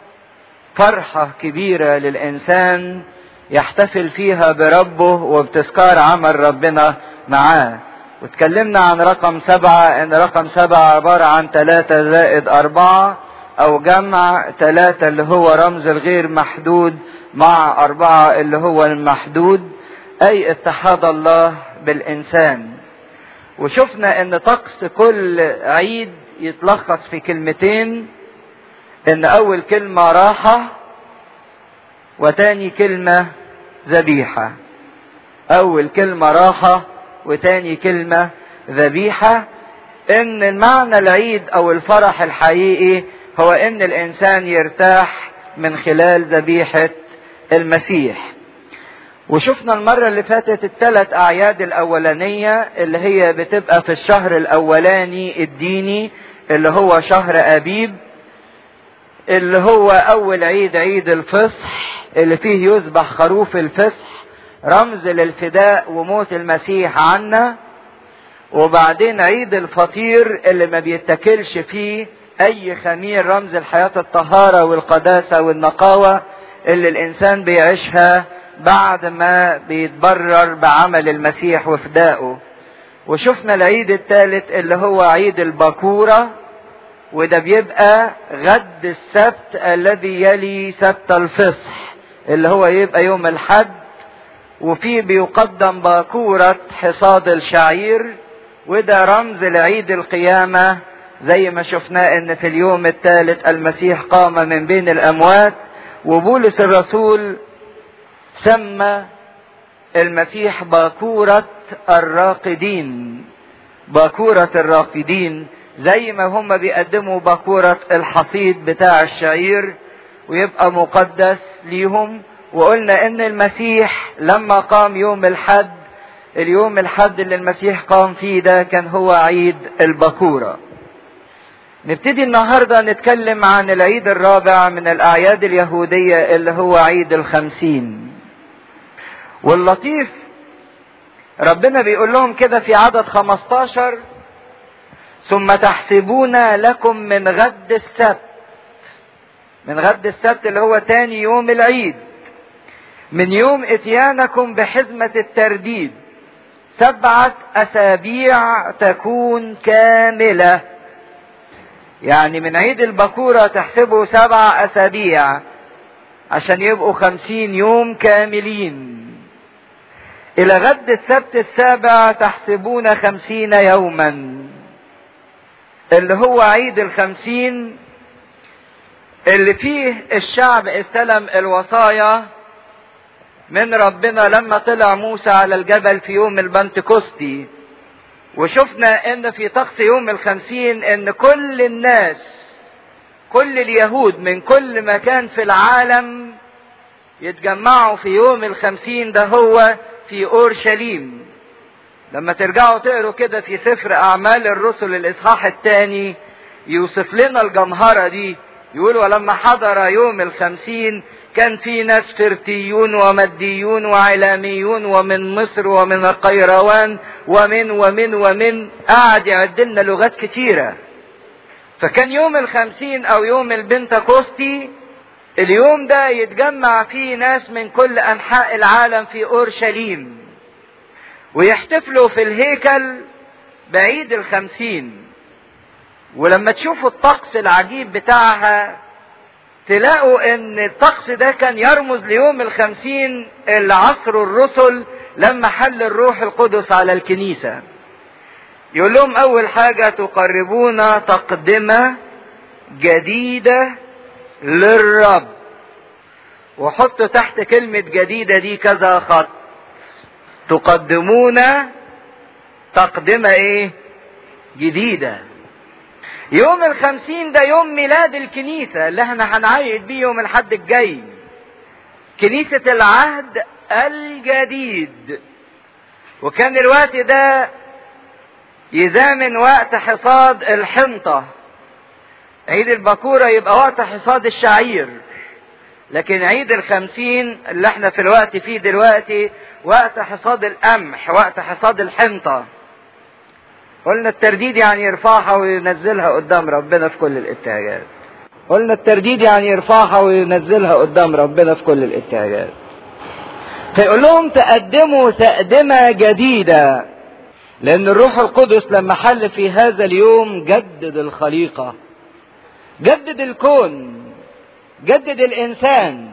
فرحة كبيرة للإنسان يحتفل فيها بربه وبتذكار عمل ربنا معاه واتكلمنا عن رقم سبعة ان رقم سبعة عبارة عن ثلاثة زائد اربعة او جمع ثلاثة اللي هو رمز الغير محدود مع اربعة اللي هو المحدود اي اتحاد الله بالانسان وشفنا ان طقس كل عيد يتلخص في كلمتين ان اول كلمة راحة وتاني كلمة ذبيحة اول كلمة راحة وتاني كلمة ذبيحة ان المعنى العيد او الفرح الحقيقي هو ان الانسان يرتاح من خلال ذبيحة المسيح وشفنا المرة اللي فاتت الثلاث اعياد الاولانية اللي هي بتبقى في الشهر الاولاني الديني اللي هو شهر ابيب اللي هو اول عيد عيد الفصح اللي فيه يذبح خروف الفصح رمز للفداء وموت المسيح عنا وبعدين عيد الفطير اللي ما بيتكلش فيه اي خمير رمز الحياة الطهارة والقداسة والنقاوة اللي الانسان بيعيشها بعد ما بيتبرر بعمل المسيح وفدائه وشفنا العيد الثالث اللي هو عيد البكورة وده بيبقى غد السبت الذي يلي سبت الفصح اللي هو يبقى يوم الحد وفيه بيقدم باكورة حصاد الشعير وده رمز لعيد القيامة زي ما شفناه ان في اليوم الثالث المسيح قام من بين الاموات وبولس الرسول سمى المسيح باكورة الراقدين باكورة الراقدين زي ما هم بيقدموا باكورة الحصيد بتاع الشعير ويبقى مقدس ليهم وقلنا ان المسيح لما قام يوم الحد اليوم الحد اللي المسيح قام فيه ده كان هو عيد البكورة نبتدي النهاردة نتكلم عن العيد الرابع من الأعياد اليهودية اللي هو عيد الخمسين واللطيف ربنا بيقول لهم كده في عدد 15 ثم تحسبون لكم من غد السبت من غد السبت اللي هو تاني يوم العيد من يوم اتيانكم بحزمة الترديد سبعة أسابيع تكون كاملة يعني من عيد البكورة تحسبوا سبع أسابيع عشان يبقوا خمسين يوم كاملين إلى غد السبت السابع تحسبون خمسين يوما اللي هو عيد الخمسين اللي فيه الشعب استلم الوصايا من ربنا لما طلع موسى على الجبل في يوم البنتكوستي وشفنا ان في طقس يوم الخمسين ان كل الناس كل اليهود من كل مكان في العالم يتجمعوا في يوم الخمسين ده هو في اورشليم لما ترجعوا تقروا كده في سفر اعمال الرسل الاصحاح الثاني يوصف لنا الجمهرة دي يقول ولما حضر يوم الخمسين كان في ناس فرتيون ومديون وعلاميون ومن مصر ومن القيروان ومن ومن ومن قعد يعد لنا لغات كتيرة فكان يوم الخمسين او يوم البنتكوستي اليوم ده يتجمع فيه ناس من كل انحاء العالم في اورشليم ويحتفلوا في الهيكل بعيد الخمسين ولما تشوفوا الطقس العجيب بتاعها تلاقوا ان الطقس ده كان يرمز ليوم الخمسين اللي عصر الرسل لما حل الروح القدس على الكنيسة يقول لهم اول حاجة تقربون تقدمة جديدة للرب وحطوا تحت كلمة جديدة دي كذا خط تقدمون تقدمة ايه جديدة يوم الخمسين ده يوم ميلاد الكنيسة اللي احنا هنعيد بيه يوم الحد الجاي كنيسة العهد الجديد وكان الوقت ده يزامن وقت حصاد الحنطة عيد البكورة يبقى وقت حصاد الشعير لكن عيد الخمسين اللي احنا في الوقت فيه دلوقتي وقت حصاد القمح وقت حصاد الحنطة قلنا الترديد يعني يرفعها وينزلها قدام ربنا في كل الاتجاهات قلنا الترديد يعني يرفعها وينزلها قدام ربنا في كل الاتجاهات فيقول لهم تقدموا تقدمة جديدة لأن الروح القدس لما حل في هذا اليوم جدد الخليقة جدد الكون جدد الإنسان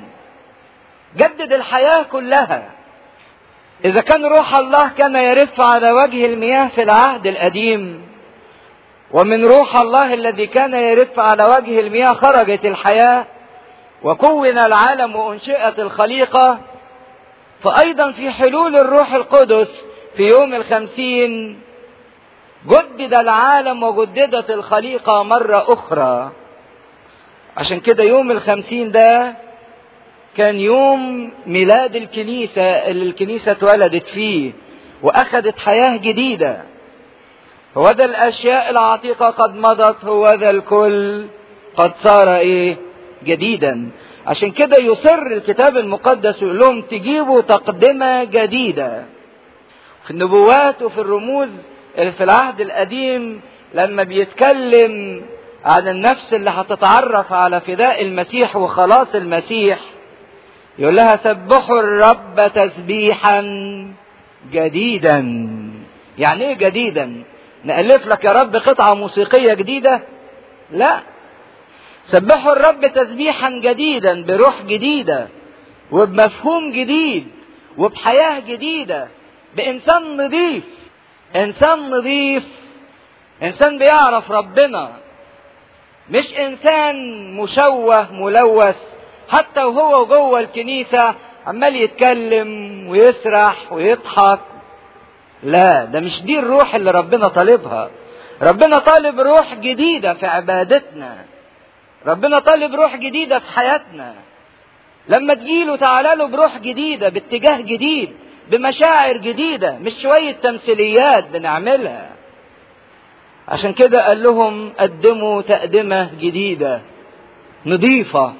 جدد الحياة كلها إذا كان روح الله كان يرف على وجه المياه في العهد القديم ومن روح الله الذي كان يرف على وجه المياه خرجت الحياة وكون العالم وأنشئت الخليقة فأيضا في حلول الروح القدس في يوم الخمسين جدد العالم وجددت الخليقة مرة أخرى عشان كده يوم الخمسين ده كان يوم ميلاد الكنيسة اللي الكنيسة اتولدت فيه وأخذت حياة جديدة هو ذا الأشياء العتيقة قد مضت هو ذا الكل قد صار إيه جديدا عشان كده يصر الكتاب المقدس يقول لهم تجيبوا تقدمة جديدة في النبوات وفي الرموز اللي في العهد القديم لما بيتكلم عن النفس اللي هتتعرف على فداء المسيح وخلاص المسيح يقول لها سبحوا الرب تسبيحا جديدا يعني ايه جديدا نألف لك يا رب قطعة موسيقية جديدة لا سبحوا الرب تسبيحا جديدا بروح جديدة وبمفهوم جديد وبحياة جديدة بإنسان نظيف إنسان نظيف إنسان بيعرف ربنا مش إنسان مشوه ملوث حتى وهو جوه الكنيسة عمال يتكلم ويسرح ويضحك لا ده مش دي الروح اللي ربنا طالبها ربنا طالب روح جديدة في عبادتنا ربنا طالب روح جديدة في حياتنا لما تجيله تعالى له بروح جديدة باتجاه جديد بمشاعر جديدة مش شوية تمثيليات بنعملها عشان كده قال لهم قدموا تقدمة جديدة نظيفة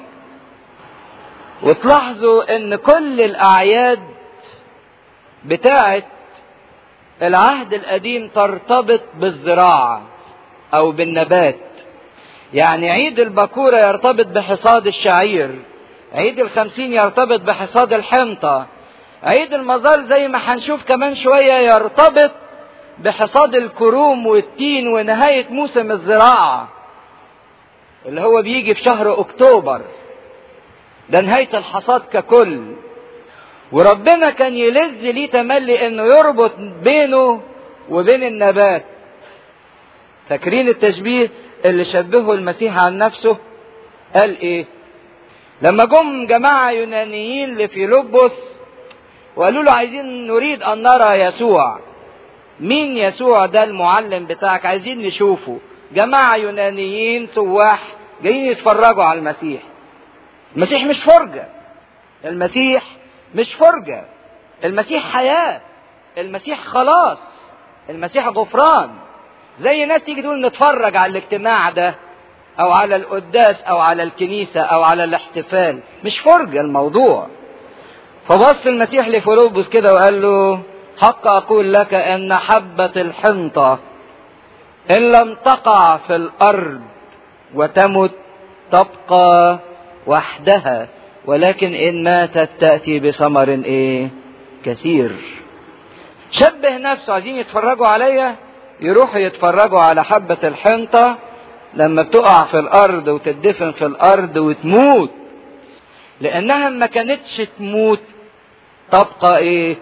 وتلاحظوا ان كل الاعياد بتاعت العهد القديم ترتبط بالزراعة او بالنبات يعني عيد البكورة يرتبط بحصاد الشعير عيد الخمسين يرتبط بحصاد الحنطة عيد المظال زي ما هنشوف كمان شوية يرتبط بحصاد الكروم والتين ونهاية موسم الزراعة اللي هو بيجي في شهر اكتوبر ده نهاية الحصاد ككل وربنا كان يلذ ليه تملي انه يربط بينه وبين النبات فاكرين التشبيه اللي شبهه المسيح عن نفسه قال ايه لما جم جماعة يونانيين لفيلبس وقالوا له عايزين نريد ان نرى يسوع مين يسوع ده المعلم بتاعك عايزين نشوفه جماعة يونانيين سواح جايين يتفرجوا على المسيح المسيح مش فرجة المسيح مش فرجة المسيح حياة المسيح خلاص المسيح غفران زي ناس تيجي تقول نتفرج على الاجتماع ده او على القداس او على الكنيسة او على الاحتفال مش فرجة الموضوع فبص المسيح لفيلبس كده وقال له حق اقول لك ان حبة الحنطة ان لم تقع في الارض وتمت تبقى وحدها ولكن ان ماتت تأتي بثمر ايه كثير شبه نفسه عايزين يتفرجوا عليا يروحوا يتفرجوا على حبة الحنطة لما بتقع في الأرض وتدفن في الأرض وتموت لأنها ما كانتش تموت تبقى إيه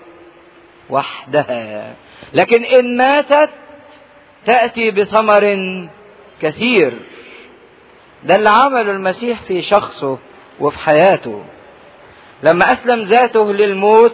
وحدها لكن إن ماتت تأتي بثمر كثير ده اللي عمله المسيح في شخصه وفي حياته لما أسلم ذاته للموت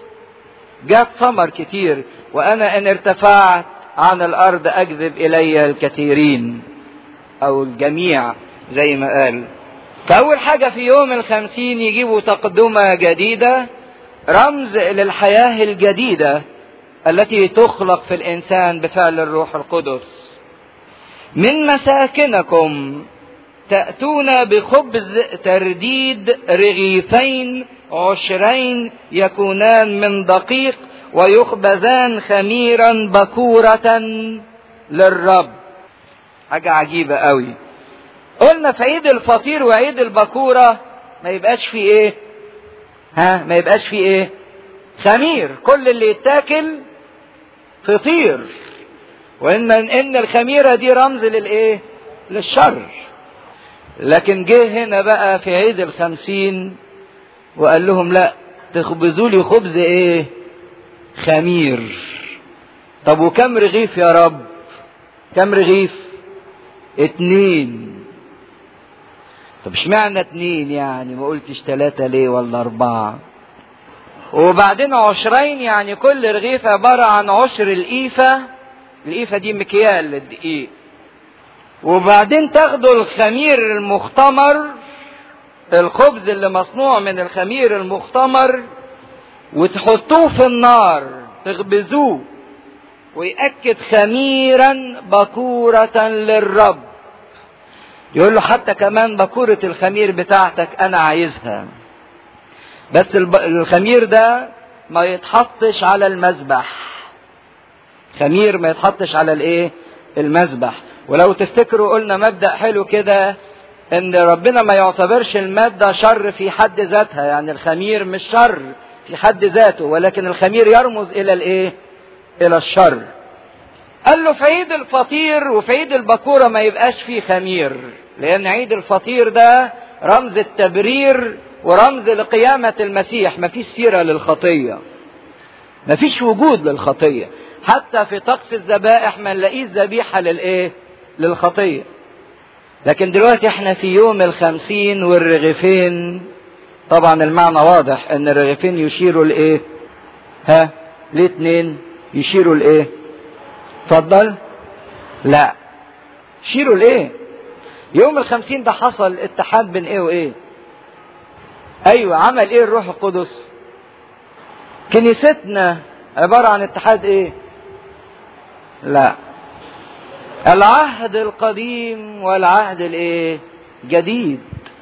جات ثمر كتير وأنا إن ارتفعت عن الأرض أجذب إلي الكثيرين أو الجميع زي ما قال فأول حاجة في يوم الخمسين يجيبوا تقدمة جديدة رمز للحياة الجديدة التي تخلق في الإنسان بفعل الروح القدس من مساكنكم تأتون بخبز ترديد رغيفين عشرين يكونان من دقيق ويخبزان خميرا بكورة للرب حاجة عجيبة قوي قلنا في عيد الفطير وعيد البكورة ما يبقاش فيه ايه ها ما يبقاش فيه ايه خمير كل اللي يتاكل فطير وان ان الخميرة دي رمز للايه للشر لكن جه هنا بقى في عيد الخمسين وقال لهم لا تخبزوا لي خبز ايه خمير طب وكم رغيف يا رب كم رغيف اتنين طب اشمعنى اتنين يعني ما قلتش تلاتة ليه ولا اربعة وبعدين عشرين يعني كل رغيف عبارة عن عشر القيفة القيفة دي مكيال للدقيق وبعدين تاخدوا الخمير المختمر الخبز اللي مصنوع من الخمير المختمر وتحطوه في النار تخبزوه ويأكد خميرا بكورة للرب يقول له حتى كمان بكورة الخمير بتاعتك أنا عايزها بس الخمير ده ما يتحطش على المذبح خمير ما يتحطش على الايه المذبح ولو تفتكروا قلنا مبدأ حلو كده ان ربنا ما يعتبرش المادة شر في حد ذاتها يعني الخمير مش شر في حد ذاته ولكن الخمير يرمز الى الايه الى الشر قال له في عيد الفطير وفي عيد البكورة ما يبقاش فيه خمير لان عيد الفطير ده رمز التبرير ورمز لقيامة المسيح ما فيش سيرة للخطية ما فيش وجود للخطية حتى في طقس الذبائح ما نلاقيش ذبيحة للايه للخطية لكن دلوقتي احنا في يوم الخمسين والرغيفين طبعا المعنى واضح ان الرغيفين يشيروا لايه ها ليه اتنين يشيروا لايه اتفضل لا يشيروا لايه يوم الخمسين ده حصل اتحاد بين ايه وايه ايوه عمل ايه الروح القدس كنيستنا عبارة عن اتحاد ايه لا العهد القديم والعهد الايه جديد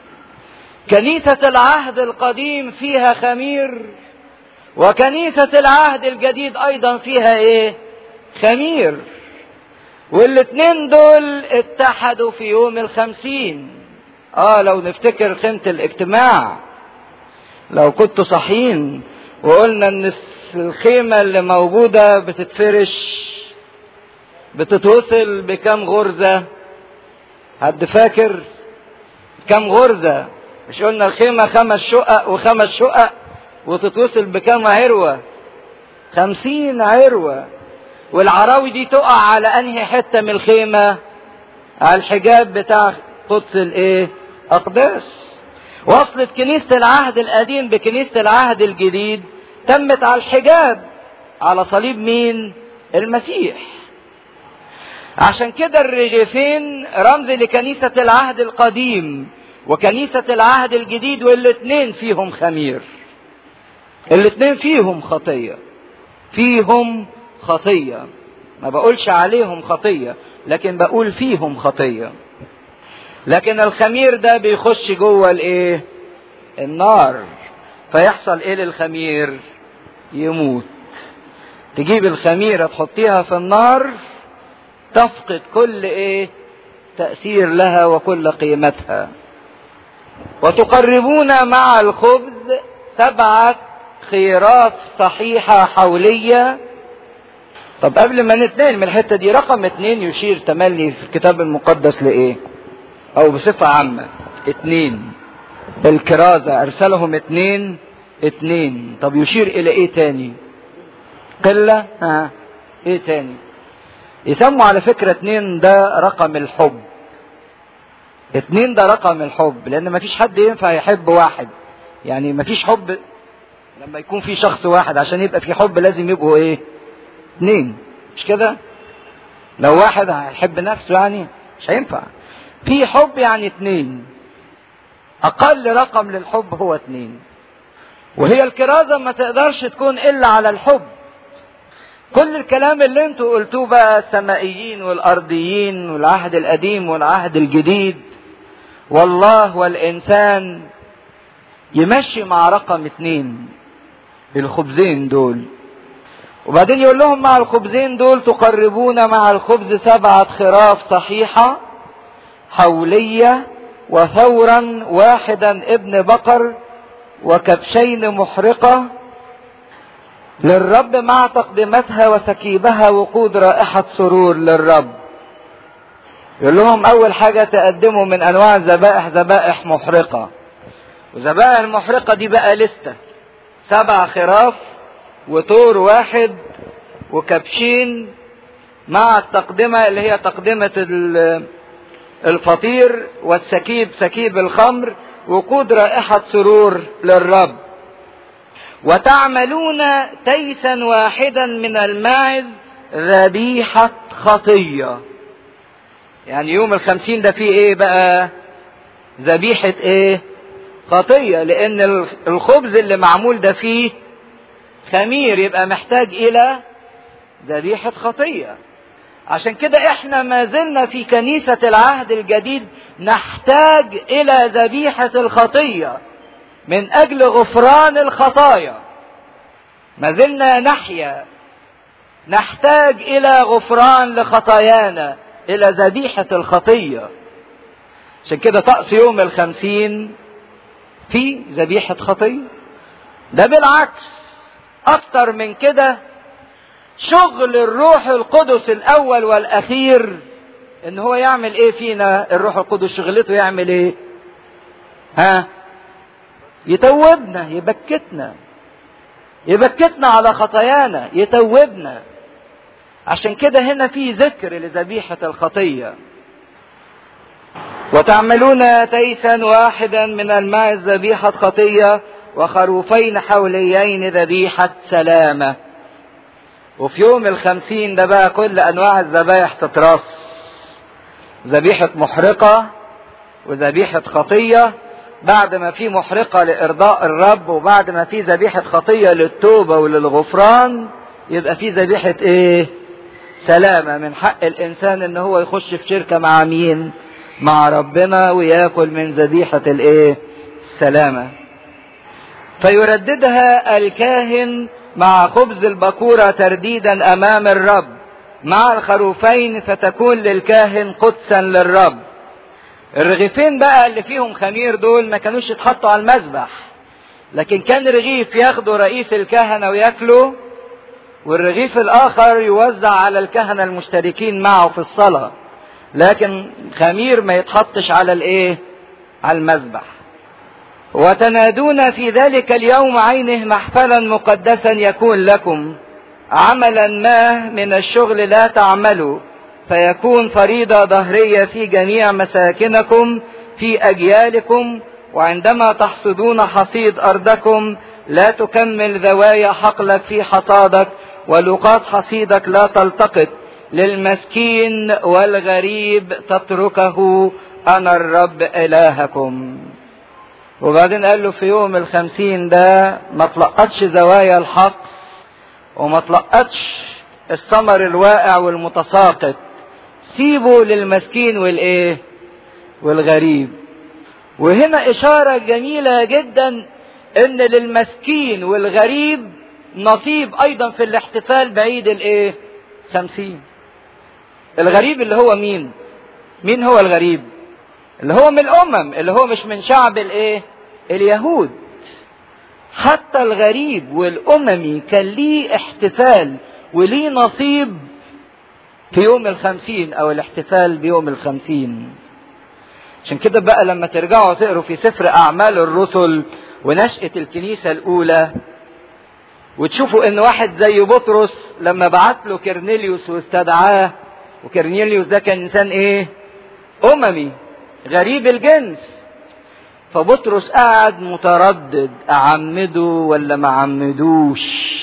كنيسة العهد القديم فيها خمير وكنيسة العهد الجديد ايضا فيها ايه خمير والاتنين دول اتحدوا في يوم الخمسين اه لو نفتكر خيمة الاجتماع لو كنتوا صحيين وقلنا ان الخيمة اللي موجودة بتتفرش بتتوصل بكم غرزة حد فاكر كم غرزة مش قلنا الخيمة خمس شقق وخمس شقق وتتوصل بكم عروة خمسين عروة والعراوي دي تقع على انهي حتة من الخيمة على الحجاب بتاع قدس الايه اقداس وصلت كنيسة العهد القديم بكنيسة العهد الجديد تمت على الحجاب على صليب مين المسيح عشان كده الرغيفين رمز لكنيسة العهد القديم وكنيسة العهد الجديد والاتنين فيهم خمير الاتنين فيهم خطية فيهم خطية ما بقولش عليهم خطية لكن بقول فيهم خطية لكن الخمير ده بيخش جوه الايه النار فيحصل ايه للخمير يموت تجيب الخميرة تحطيها في النار تفقد كل ايه تأثير لها وكل قيمتها وتقربون مع الخبز سبعة خيرات صحيحة حولية طب قبل ما نتنقل من الحتة دي رقم اتنين يشير تملي في الكتاب المقدس لإيه؟ أو بصفة عامة اتنين الكرازة أرسلهم اتنين اتنين طب يشير إلى إيه تاني؟ قلة ها إيه تاني؟ يسموا على فكرة اتنين ده رقم الحب اتنين ده رقم الحب لأن مفيش حد ينفع يحب واحد يعني مفيش حب لما يكون في شخص واحد عشان يبقى في حب لازم يبقوا ايه؟ اتنين مش كده؟ لو واحد هيحب نفسه يعني مش هينفع في حب يعني اتنين اقل رقم للحب هو اتنين وهي الكرازة ما تقدرش تكون الا على الحب كل الكلام اللي انتوا قلتوه بقى السمائيين والارضيين والعهد القديم والعهد الجديد والله والانسان يمشي مع رقم اتنين الخبزين دول وبعدين يقول لهم مع الخبزين دول تقربون مع الخبز سبعة خراف صحيحة حولية وثورا واحدا ابن بقر وكبشين محرقة للرب مع تقدمتها وسكيبها وقود رائحة سرور للرب يقول لهم أول حاجة تقدموا من أنواع الذبائح ذبائح محرقة وذبائح المحرقة دي بقى لستة سبع خراف وطور واحد وكبشين مع التقدمة اللي هي تقدمة الفطير والسكيب سكيب الخمر وقود رائحة سرور للرب وتعملون تيسا واحدا من الماعز ذبيحة خطية يعني يوم الخمسين ده فيه ايه بقى ذبيحة ايه خطية لان الخبز اللي معمول ده فيه خمير يبقى محتاج الى ذبيحة خطية عشان كده احنا ما زلنا في كنيسة العهد الجديد نحتاج الى ذبيحة الخطية من اجل غفران الخطايا ما زلنا نحيا نحتاج الى غفران لخطايانا الى ذبيحة الخطية عشان كده طقس يوم الخمسين في ذبيحة خطية ده بالعكس اكتر من كده شغل الروح القدس الاول والاخير ان هو يعمل ايه فينا الروح القدس شغلته يعمل ايه ها يتوبنا يبكتنا يبكتنا على خطايانا يتوبنا عشان كده هنا في ذكر لذبيحة الخطية وتعملون تيسا واحدا من الماء ذبيحة خطية وخروفين حوليين ذبيحة سلامة وفي يوم الخمسين ده بقى كل أنواع الذبايح تترص ذبيحة محرقة وذبيحة خطية بعد ما في محرقة لإرضاء الرب وبعد ما في ذبيحة خطية للتوبة وللغفران يبقى في ذبيحة إيه؟ سلامة من حق الإنسان إن هو يخش في شركة مع مين؟ مع ربنا وياكل من ذبيحة الإيه؟ السلامة. فيرددها الكاهن مع خبز البكورة ترديدا أمام الرب مع الخروفين فتكون للكاهن قدسا للرب. الرغيفين بقى اللي فيهم خمير دول ما كانوش يتحطوا على المذبح لكن كان رغيف ياخده رئيس الكهنة وياكله والرغيف الآخر يوزع على الكهنة المشتركين معه في الصلاة لكن خمير ما يتحطش على الايه على المذبح وتنادون في ذلك اليوم عينه محفلا مقدسا يكون لكم عملا ما من الشغل لا تعملوا فيكون فريضة ظهرية في جميع مساكنكم في أجيالكم وعندما تحصدون حصيد أرضكم لا تكمل ذوايا حقلك في حصادك ولقاط حصيدك لا تلتقط للمسكين والغريب تتركه أنا الرب إلهكم وبعدين قال له في يوم الخمسين ده ما تلقطش زوايا الحق وما تلقطش الثمر الواقع والمتساقط سيبه للمسكين والايه والغريب وهنا اشاره جميله جدا ان للمسكين والغريب نصيب ايضا في الاحتفال بعيد الايه خمسين الغريب اللي هو مين مين هو الغريب اللي هو من الامم اللي هو مش من شعب الايه اليهود حتى الغريب والاممي كان ليه احتفال وليه نصيب في يوم الخمسين او الاحتفال بيوم الخمسين عشان كده بقى لما ترجعوا تقروا في سفر اعمال الرسل ونشأة الكنيسة الاولى وتشوفوا ان واحد زي بطرس لما بعت له كرنيليوس واستدعاه وكرنيليوس ده كان انسان ايه اممي غريب الجنس فبطرس قاعد متردد اعمده ولا ما عمدوش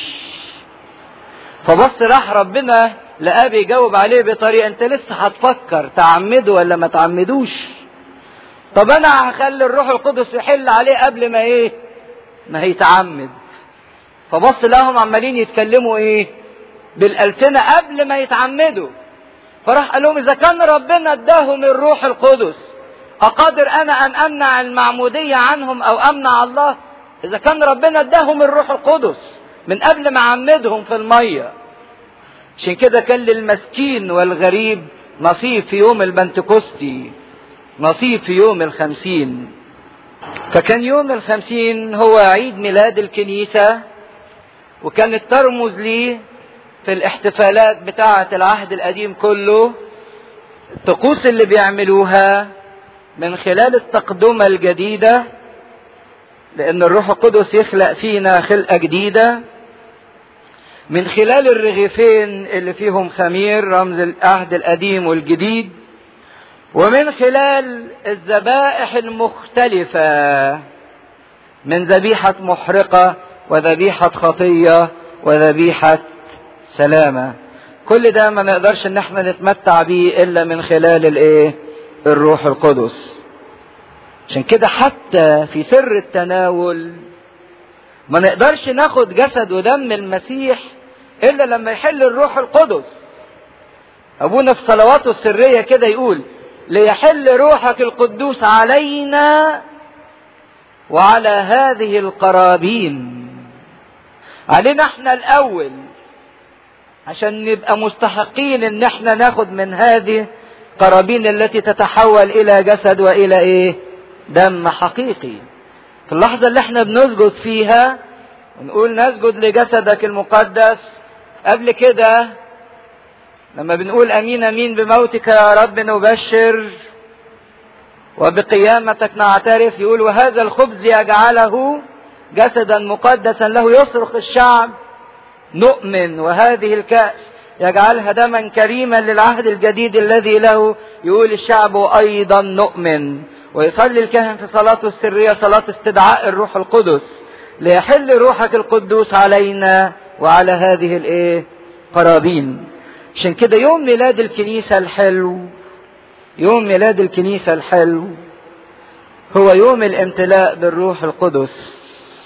فبص راح ربنا لقاه بيجاوب عليه بطريقه انت لسه هتفكر تعمده ولا ما تعمدوش طب انا هخلي الروح القدس يحل عليه قبل ما ايه ما هيتعمد فبص لهم عمالين يتكلموا ايه بالالسنه قبل ما يتعمدوا فراح قال لهم اذا كان ربنا اداهم الروح القدس اقادر انا ان امنع المعموديه عنهم او امنع الله اذا كان ربنا اداهم الروح القدس من قبل ما عمدهم في الميه عشان كده كان للمسكين والغريب نصيب في يوم البنتكوستي نصيب في يوم الخمسين فكان يوم الخمسين هو عيد ميلاد الكنيسة وكانت ترمز ليه في الاحتفالات بتاعة العهد القديم كله الطقوس اللي بيعملوها من خلال التقدمة الجديدة لأن الروح القدس يخلق فينا خلقة جديدة من خلال الرغيفين اللي فيهم خمير رمز العهد القديم والجديد ومن خلال الذبائح المختلفة من ذبيحة محرقة وذبيحة خطية وذبيحة سلامة كل ده ما نقدرش ان احنا نتمتع بيه الا من خلال الايه الروح القدس عشان كده حتى في سر التناول ما نقدرش ناخد جسد ودم المسيح الا لما يحل الروح القدس ابونا في صلواته السريه كده يقول ليحل روحك القدوس علينا وعلى هذه القرابين علينا احنا الاول عشان نبقى مستحقين ان احنا ناخد من هذه قرابين التي تتحول الى جسد والى ايه دم حقيقي في اللحظة اللي احنا بنسجد فيها ونقول نسجد لجسدك المقدس قبل كده لما بنقول امين امين بموتك يا رب نبشر وبقيامتك نعترف يقول وهذا الخبز يجعله جسدا مقدسا له يصرخ الشعب نؤمن وهذه الكأس يجعلها دما كريما للعهد الجديد الذي له يقول الشعب ايضا نؤمن ويصلي الكاهن في صلاته السرية صلاة استدعاء الروح القدس ليحل روحك القدوس علينا وعلى هذه الايه قرابين عشان كده يوم ميلاد الكنيسة الحلو يوم ميلاد الكنيسة الحلو هو يوم الامتلاء بالروح القدس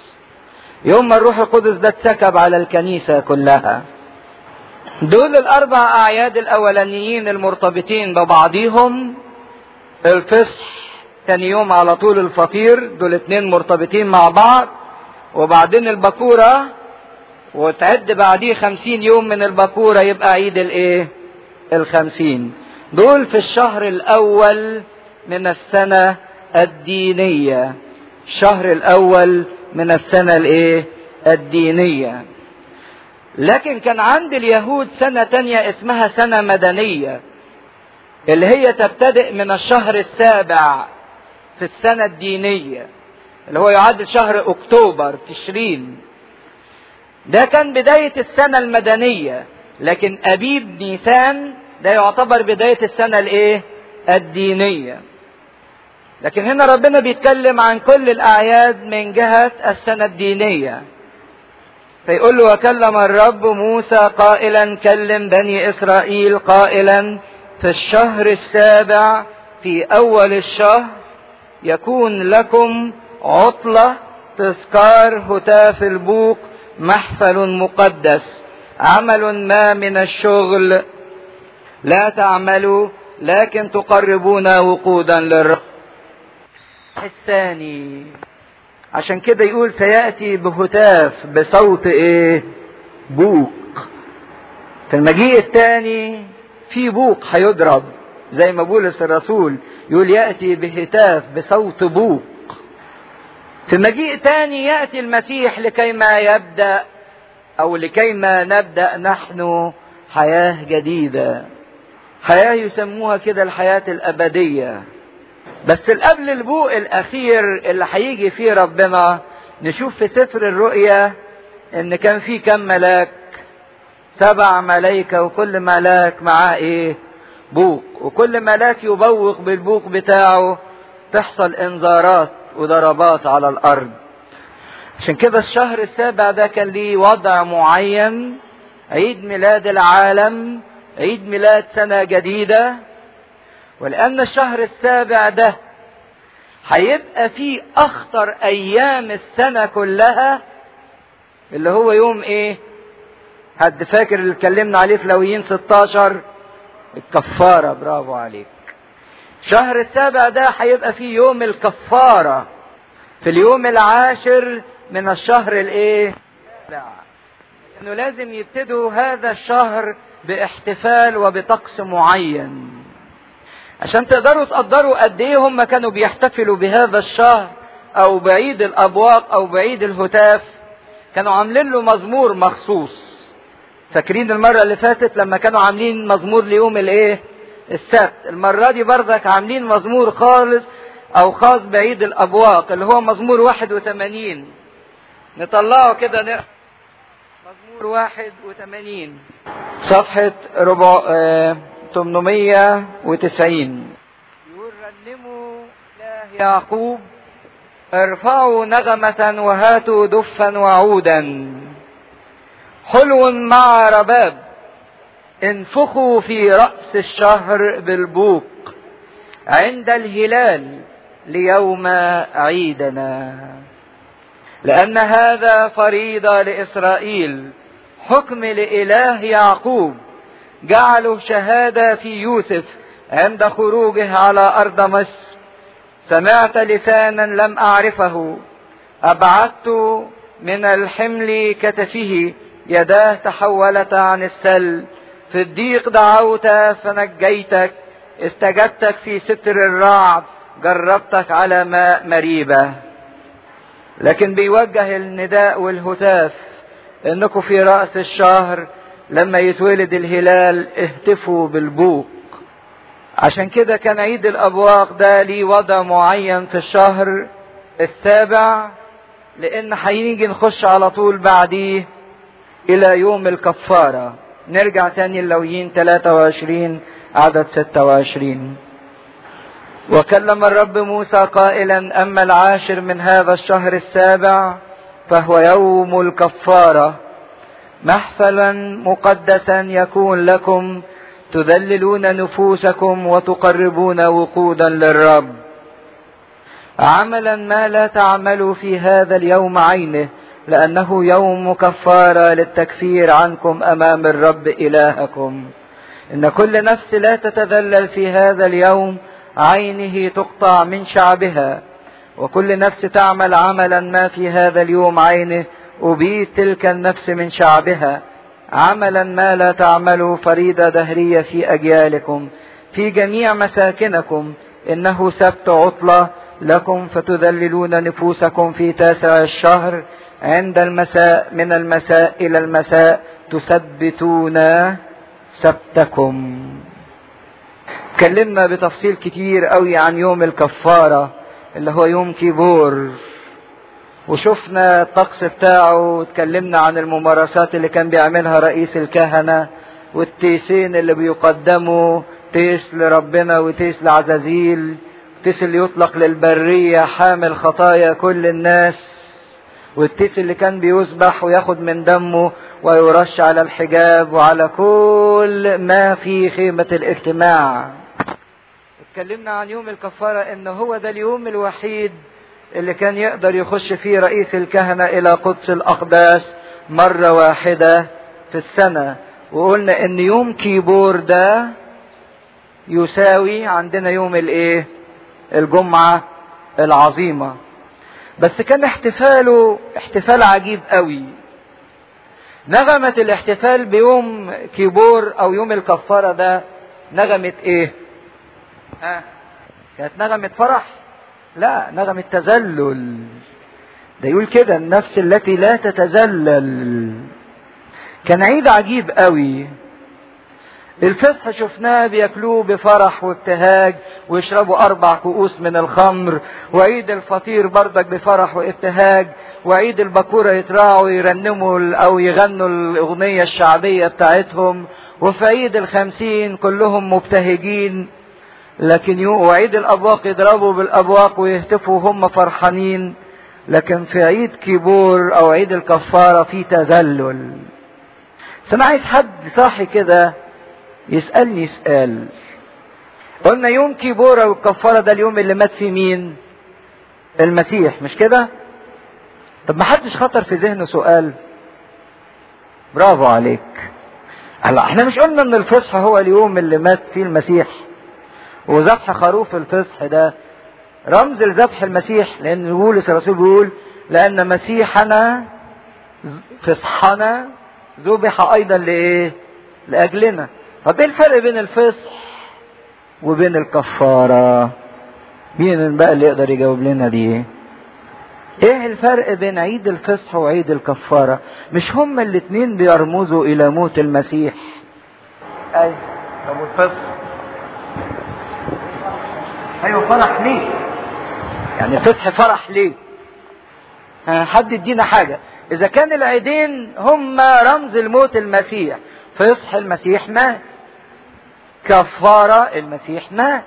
يوم ما الروح القدس ده اتسكب على الكنيسة كلها دول الأربع أعياد الأولانيين المرتبطين ببعضهم الفصح تاني يوم على طول الفطير دول اتنين مرتبطين مع بعض وبعدين البكورة وتعد بعديه خمسين يوم من البكورة يبقى عيد الايه الخمسين دول في الشهر الأول من السنة الدينية الشهر الأول من السنة الايه الدينية لكن كان عند اليهود سنة تانية اسمها سنة مدنية اللي هي تبتدئ من الشهر السابع في السنة الدينية اللي هو يعد شهر أكتوبر تشرين ده كان بداية السنة المدنية لكن أبيب نيسان ده يعتبر بداية السنة الإيه؟ الدينية لكن هنا ربنا بيتكلم عن كل الأعياد من جهة السنة الدينية فيقول له وكلم الرب موسى قائلا كلم بني إسرائيل قائلا في الشهر السابع في أول الشهر يكون لكم عطلة تذكار هتاف البوق محفل مقدس عمل ما من الشغل لا تعملوا لكن تقربون وقودا للرب الثاني عشان كده يقول سيأتي بهتاف بصوت ايه بوق في المجيء الثاني في بوق هيضرب زي ما بولس الرسول يقول يأتي بهتاف بصوت بوق في مجيء تاني يأتي المسيح لكي ما يبدأ او لكيما نبدا نحن حياه جديده حياه يسموها كده الحياه الابديه بس قبل البوء الاخير اللي هيجي فيه ربنا نشوف في سفر الرؤيا ان كان في كم ملاك سبع ملائكة وكل ملاك معاه ايه بوق وكل ملاك يبوق بالبوق بتاعه تحصل انذارات وضربات على الارض عشان كده الشهر السابع ده كان ليه وضع معين عيد ميلاد العالم عيد ميلاد سنة جديدة ولأن الشهر السابع ده هيبقى فيه أخطر أيام السنة كلها اللي هو يوم إيه؟ حد فاكر اللي اتكلمنا عليه في لويين 16 الكفارة برافو عليك شهر السابع ده هيبقى فيه يوم الكفارة في اليوم العاشر من الشهر الايه انه لازم يبتدوا هذا الشهر باحتفال وبطقس معين عشان تقدروا تقدروا قد ايه هم كانوا بيحتفلوا بهذا الشهر او بعيد الابواق او بعيد الهتاف كانوا عاملين له مزمور مخصوص فاكرين المرة اللي فاتت لما كانوا عاملين مزمور ليوم الايه السبت المرة دي برضك عاملين مزمور خالص او خاص بعيد الابواق اللي هو مزمور 81 نطلعه كده نقرا مزمور 81 صفحة ربع آه 890 يقول رنموا إله يعقوب ارفعوا نغمة وهاتوا دفا وعودا حلو مع رباب انفخوا في رأس الشهر بالبوق عند الهلال ليوم عيدنا لأن هذا فريضة لإسرائيل حكم لإله يعقوب جعلوا شهادة في يوسف عند خروجه على أرض مصر سمعت لسانا لم أعرفه أبعدت من الحمل كتفه يداه تحولت عن السل في الضيق دعوت فنجيتك استجبتك في ستر الرعد جربتك على ماء مريبة لكن بيوجه النداء والهتاف انكم في رأس الشهر لما يتولد الهلال اهتفوا بالبوق عشان كده كان عيد الابواق ده ليه وضع معين في الشهر السابع لان هيجي نخش على طول بعديه الى يوم الكفارة نرجع تاني اللويين 23 عدد 26 وكلم الرب موسى قائلا اما العاشر من هذا الشهر السابع فهو يوم الكفاره محفلا مقدسا يكون لكم تذللون نفوسكم وتقربون وقودا للرب عملا ما لا تعملوا في هذا اليوم عينه لانه يوم كفاره للتكفير عنكم امام الرب الهكم ان كل نفس لا تتذلل في هذا اليوم عينه تقطع من شعبها وكل نفس تعمل عملا ما في هذا اليوم عينه أبيد تلك النفس من شعبها عملا ما لا تعملوا فريضة دهرية في أجيالكم في جميع مساكنكم إنه سبت عطلة لكم فتذللون نفوسكم في تاسع الشهر عند المساء من المساء إلى المساء تثبتون سبتكم اتكلمنا بتفصيل كتير قوي عن يوم الكفارة اللي هو يوم كيبور وشفنا الطقس بتاعه واتكلمنا عن الممارسات اللي كان بيعملها رئيس الكهنة والتيسين اللي بيقدموا تيس لربنا وتيس لعزازيل التيس اللي يطلق للبرية حامل خطايا كل الناس والتيس اللي كان بيذبح وياخد من دمه ويرش على الحجاب وعلى كل ما في خيمة الاجتماع اتكلمنا عن يوم الكفارة ان هو ده اليوم الوحيد اللي كان يقدر يخش فيه رئيس الكهنة الى قدس الاقداس مرة واحدة في السنة وقلنا ان يوم كيبور ده يساوي عندنا يوم الايه الجمعة العظيمة بس كان احتفاله احتفال عجيب قوي نغمة الاحتفال بيوم كيبور او يوم الكفارة ده نغمة ايه ها كانت نغمة فرح لا نغمة تذلل ده يقول كده النفس التي لا تتذلل كان عيد عجيب قوي الفصح شفناه بياكلوه بفرح وابتهاج ويشربوا اربع كؤوس من الخمر وعيد الفطير بردك بفرح وابتهاج وعيد البكوره يتراعوا يرنموا او يغنوا الاغنيه الشعبيه بتاعتهم وفي عيد الخمسين كلهم مبتهجين لكن وعيد الابواق يضربوا بالابواق ويهتفوا هم فرحانين لكن في عيد كيبور او عيد الكفاره في تذلل بس انا عايز حد صاحي كده يسالني سؤال قلنا يوم كيبورا والكفاره ده اليوم اللي مات فيه مين المسيح مش كده طب ما حدش خطر في ذهنه سؤال برافو عليك هلا احنا مش قلنا ان الفصح هو اليوم اللي مات فيه المسيح وذبح خروف الفصح ده رمز لذبح المسيح لان بولس الرسول بيقول لان مسيحنا فصحنا ذبح ايضا لايه لاجلنا طب ايه الفرق بين الفصح وبين الكفاره مين بقى اللي يقدر يجاوب لنا دي ايه الفرق بين عيد الفصح وعيد الكفاره مش هما الاتنين بيرمزوا الى موت المسيح ايوه طب والفصح ايوه فرح ليه يعني الفصح فرح ليه حد يدينا حاجه اذا كان العيدين هما رمز الموت المسيح فصح المسيح مات كفاره المسيح مات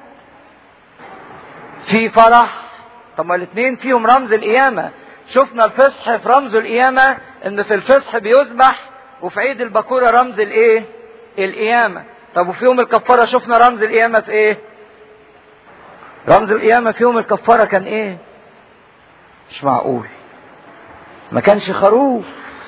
في فرح طب ما الاثنين فيهم رمز القيامة شفنا الفصح في رمز القيامة ان في الفصح بيذبح وفي عيد البكورة رمز الايه القيامة طب وفي يوم الكفارة شفنا رمز القيامة في ايه رمز القيامة في يوم الكفارة كان ايه مش معقول ما كانش خروف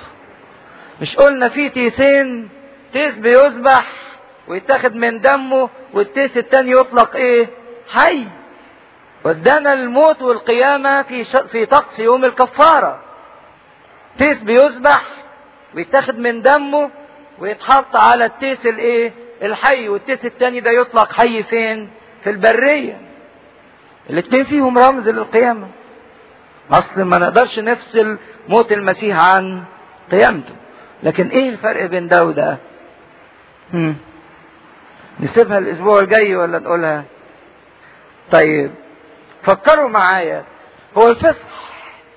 مش قلنا في تيسين تيس بيذبح ويتاخد من دمه والتيس التاني يطلق ايه حي ودانا الموت والقيامة في ش... في طقس يوم الكفارة. تيس بيذبح ويتاخد من دمه ويتحط على التيس الايه؟ الحي والتيس التاني ده يطلق حي فين؟ في البرية. الاتنين فيهم رمز للقيامة. أصل ما نقدرش نفصل موت المسيح عن قيامته. لكن ايه الفرق بين ده وده؟ هم. نسيبها الأسبوع الجاي ولا نقولها؟ طيب فكروا معايا هو الفصح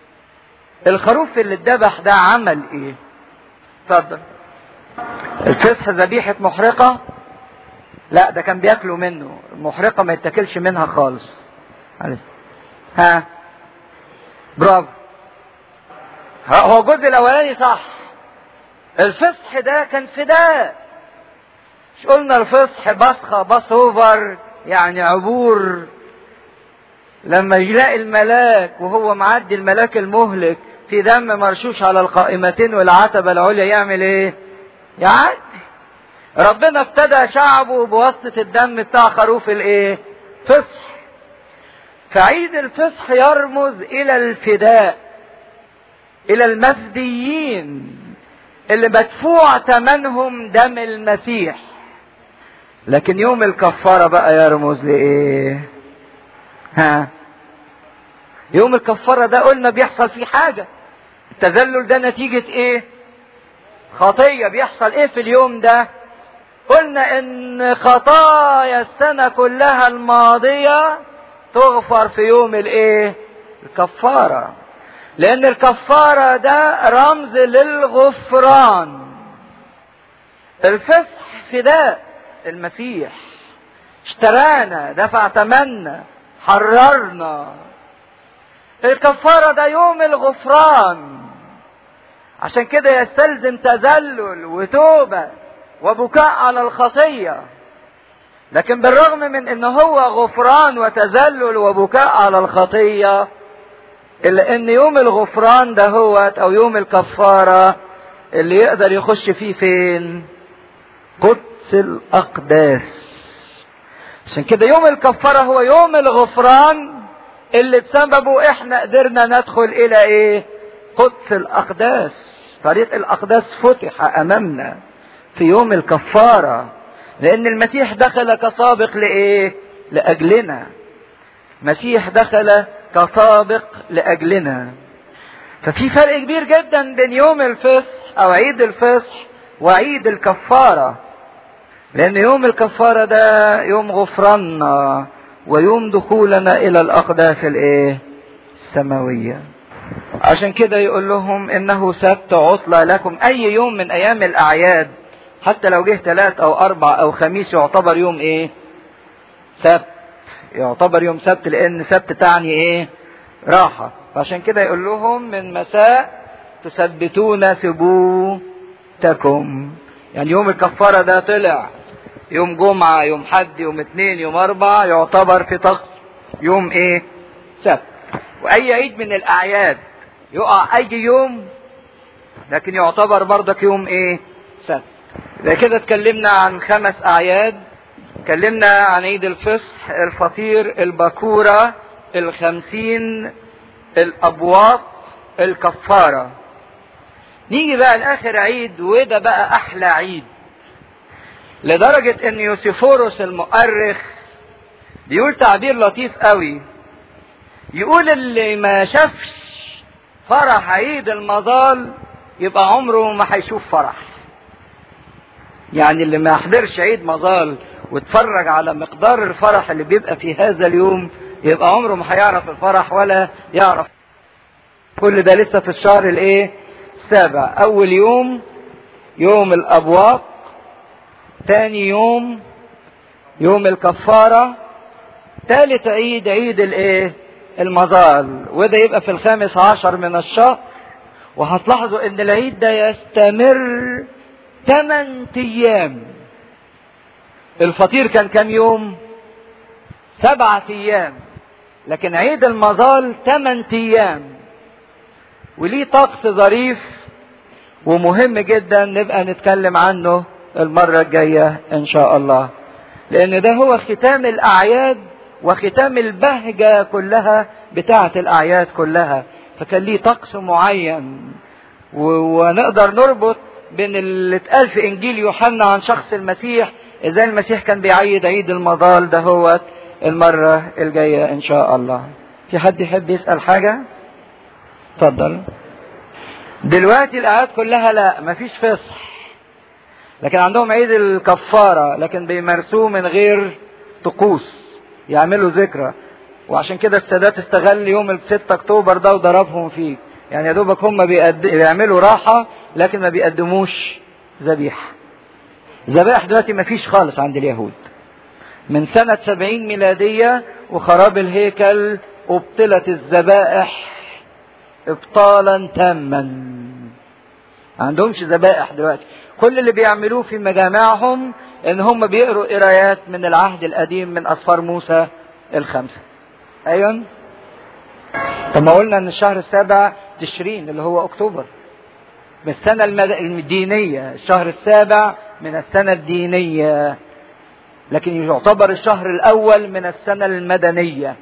الخروف اللي اتذبح ده عمل ايه اتفضل الفصح ذبيحة محرقة لا ده كان بياكلوا منه المحرقة ما يتاكلش منها خالص عارف ها برافو هو الجزء الاولاني صح الفصح ده كان فداء مش قلنا الفصح بصخة باس اوفر يعني عبور لما يلاقي الملاك وهو معدي الملاك المهلك في دم مرشوش على القائمتين والعتبة العليا يعمل ايه؟ يعدي. ربنا ابتدى شعبه بواسطة الدم بتاع خروف الايه؟ فصح. فعيد الفصح يرمز إلى الفداء. إلى المفديين اللي مدفوع ثمنهم دم المسيح. لكن يوم الكفارة بقى يرمز لإيه؟ ها يوم الكفارة ده قلنا بيحصل فيه حاجة التذلل ده نتيجة ايه خطية بيحصل ايه في اليوم ده قلنا ان خطايا السنة كلها الماضية تغفر في يوم الايه الكفارة لان الكفارة ده رمز للغفران الفصح فداء المسيح اشترانا دفع ثمننا حررنا الكفارة ده يوم الغفران عشان كده يستلزم تذلل وتوبة وبكاء على الخطية لكن بالرغم من ان هو غفران وتذلل وبكاء على الخطية الا ان يوم الغفران ده هو او يوم الكفارة اللي يقدر يخش فيه فين قدس الاقداس عشان كده يوم الكفارة هو يوم الغفران اللي بسببه احنا قدرنا ندخل الى ايه قدس الاقداس طريق الاقداس فتح امامنا في يوم الكفارة لان المسيح دخل كسابق لايه لاجلنا مسيح دخل كسابق لاجلنا ففي فرق كبير جدا بين يوم الفصح او عيد الفصح وعيد الكفارة لأن يوم الكفارة ده يوم غفراننا ويوم دخولنا إلى الأقداس الإيه؟ السماوية. عشان كده يقول لهم إنه سبت عطلة لكم أي يوم من أيام الأعياد حتى لو جه ثلاث أو أربع أو خميس يعتبر يوم إيه؟ سبت. يعتبر يوم سبت لأن سبت تعني إيه؟ راحة. فعشان كده يقول لهم من مساء تثبتون ثبوتكم. يعني يوم الكفارة ده طلع يوم جمعة يوم حد يوم اثنين يوم اربع يعتبر في طقس يوم ايه سبت واي عيد من الاعياد يقع اي يوم لكن يعتبر برضك يوم ايه سبت يبقى كده اتكلمنا عن خمس اعياد اتكلمنا عن عيد الفصح الفطير البكورة الخمسين الابواق الكفارة نيجي بقى لاخر عيد وده بقى احلى عيد لدرجة ان يوسيفوروس المؤرخ بيقول تعبير لطيف قوي يقول اللي ما شافش فرح عيد المظال يبقى عمره ما هيشوف فرح يعني اللي ما يحضرش عيد مظال واتفرج على مقدار الفرح اللي بيبقى في هذا اليوم يبقى عمره ما هيعرف الفرح ولا يعرف كل ده لسه في الشهر الايه السابع اول يوم يوم الابواق تاني يوم يوم الكفارة تالت عيد عيد الايه المظال وده يبقى في الخامس عشر من الشهر وهتلاحظوا ان العيد ده يستمر 8 ايام الفطير كان كام يوم سبعة ايام لكن عيد المظال 8 ايام وليه طقس ظريف ومهم جدا نبقى نتكلم عنه المرة الجاية إن شاء الله لأن ده هو ختام الأعياد وختام البهجة كلها بتاعة الأعياد كلها فكان ليه طقس معين ونقدر نربط بين اللي اتقال في إنجيل يوحنا عن شخص المسيح إزاي المسيح كان بيعيد عيد المظال ده هو المرة الجاية إن شاء الله في حد يحب يسأل حاجة؟ اتفضل دلوقتي الأعياد كلها لا مفيش فصح لكن عندهم عيد الكفارة لكن بيمارسوه من غير طقوس يعملوا ذكرى وعشان كده السادات استغل يوم 6 اكتوبر ده وضربهم فيه يعني يا دوبك هم بيقد... بيعملوا راحة لكن ما بيقدموش ذبيحة ذبائح دلوقتي ما فيش خالص عند اليهود من سنة 70 ميلادية وخراب الهيكل ابطلت الذبائح ابطالا تاما ما عندهمش ذبائح دلوقتي كل اللي بيعملوه في مجامعهم ان هم بيقروا قرايات من العهد القديم من اسفار موسى الخمسه ايوه طب ما قلنا ان الشهر السابع تشرين اللي هو اكتوبر من السنة المد... الدينية الشهر السابع من السنة الدينية لكن يعتبر الشهر الأول من السنة المدنية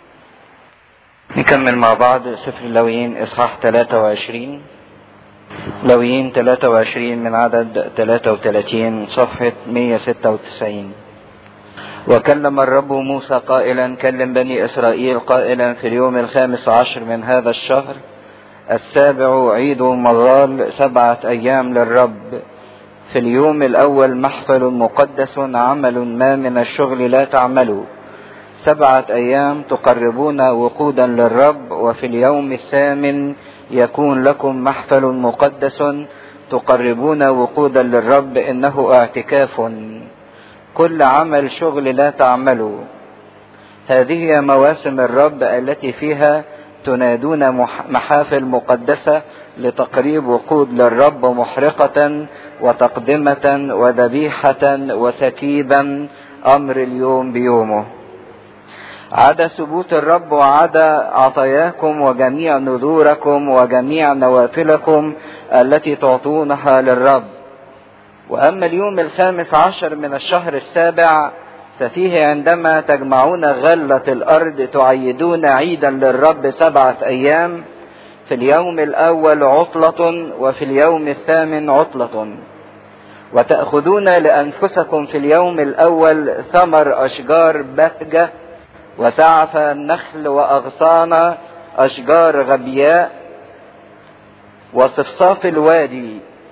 نكمل مع بعض سفر اللويين إصحاح 23 لويين 23 من عدد 33 صفحة 196 وكلم الرب موسى قائلا كلم بني إسرائيل قائلا في اليوم الخامس عشر من هذا الشهر السابع عيد مظال سبعة أيام للرب في اليوم الأول محفل مقدس عمل ما من الشغل لا تعملوا سبعة أيام تقربون وقودا للرب وفي اليوم الثامن يكون لكم محفل مقدس تقربون وقودا للرب إنه اعتكاف كل عمل شغل لا تعملوا هذه هي مواسم الرب التي فيها تنادون محافل مقدسة لتقريب وقود للرب محرقة وتقدمة وذبيحة وسكيبا أمر اليوم بيومه عدا ثبوت الرب وعدا عطاياكم وجميع نذوركم وجميع نوافلكم التي تعطونها للرب واما اليوم الخامس عشر من الشهر السابع ففيه عندما تجمعون غلة الارض تعيدون عيدا للرب سبعة ايام في اليوم الاول عطلة وفي اليوم الثامن عطلة وتأخذون لأنفسكم في اليوم الأول ثمر أشجار بهجة وسعف النخل وأغصان أشجار غبياء وصفصاف الوادي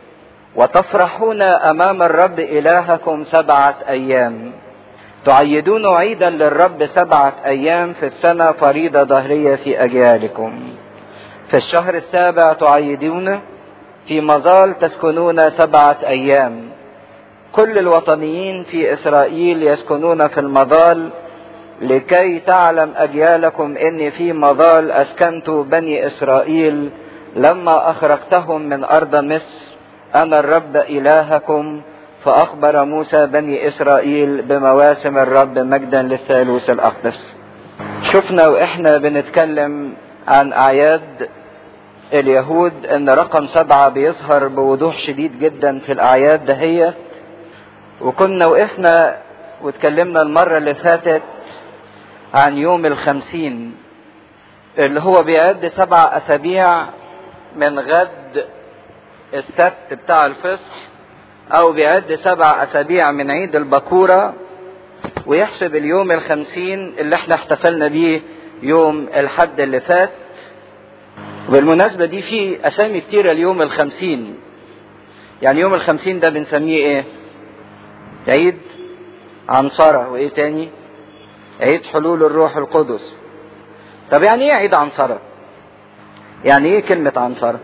وتفرحون امام الرب الهكم سبعه ايام تعيدون عيدا للرب سبعه ايام في السنه فريضه ظهريه في اجيالكم في الشهر السابع تعيدون في مظال تسكنون سبعه ايام كل الوطنيين في اسرائيل يسكنون في المظال لكي تعلم اجيالكم اني في مظال اسكنت بني اسرائيل لما اخرجتهم من ارض مصر انا الرب الهكم فاخبر موسى بني اسرائيل بمواسم الرب مجدا للثالوث الاقدس شفنا واحنا بنتكلم عن اعياد اليهود ان رقم سبعة بيظهر بوضوح شديد جدا في الاعياد دهيت وكنا وقفنا واتكلمنا المرة اللي فاتت عن يوم الخمسين اللي هو بيعد سبع أسابيع من غد السبت بتاع الفصح أو بيعد سبع أسابيع من عيد البكورة ويحسب اليوم الخمسين اللي احنا احتفلنا بيه يوم الحد اللي فات وبالمناسبة دي في أسامي كتيرة اليوم الخمسين يعني يوم الخمسين ده بنسميه ايه عيد عنصرة وايه تاني عيد حلول الروح القدس طب يعني ايه عيد عنصرة يعني ايه كلمة عنصرة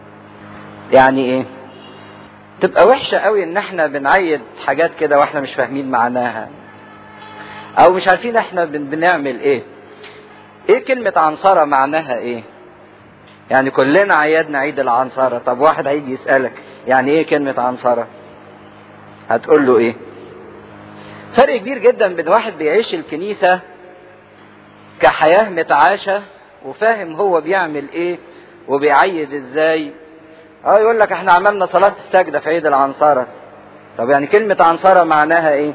يعني ايه تبقى وحشة قوي ان احنا بنعيد حاجات كده واحنا مش فاهمين معناها او مش عارفين احنا بنعمل ايه ايه كلمة عنصرة معناها ايه يعني كلنا عيدنا عيد العنصرة طب واحد هيجي يسألك يعني ايه كلمة عنصرة هتقول له ايه فرق كبير جدا بين واحد بيعيش الكنيسة كحياة متعاشة وفاهم هو بيعمل ايه وبيعيد ازاي اه يقول لك احنا عملنا صلاة السجدة في عيد العنصرة طب يعني كلمة عنصرة معناها ايه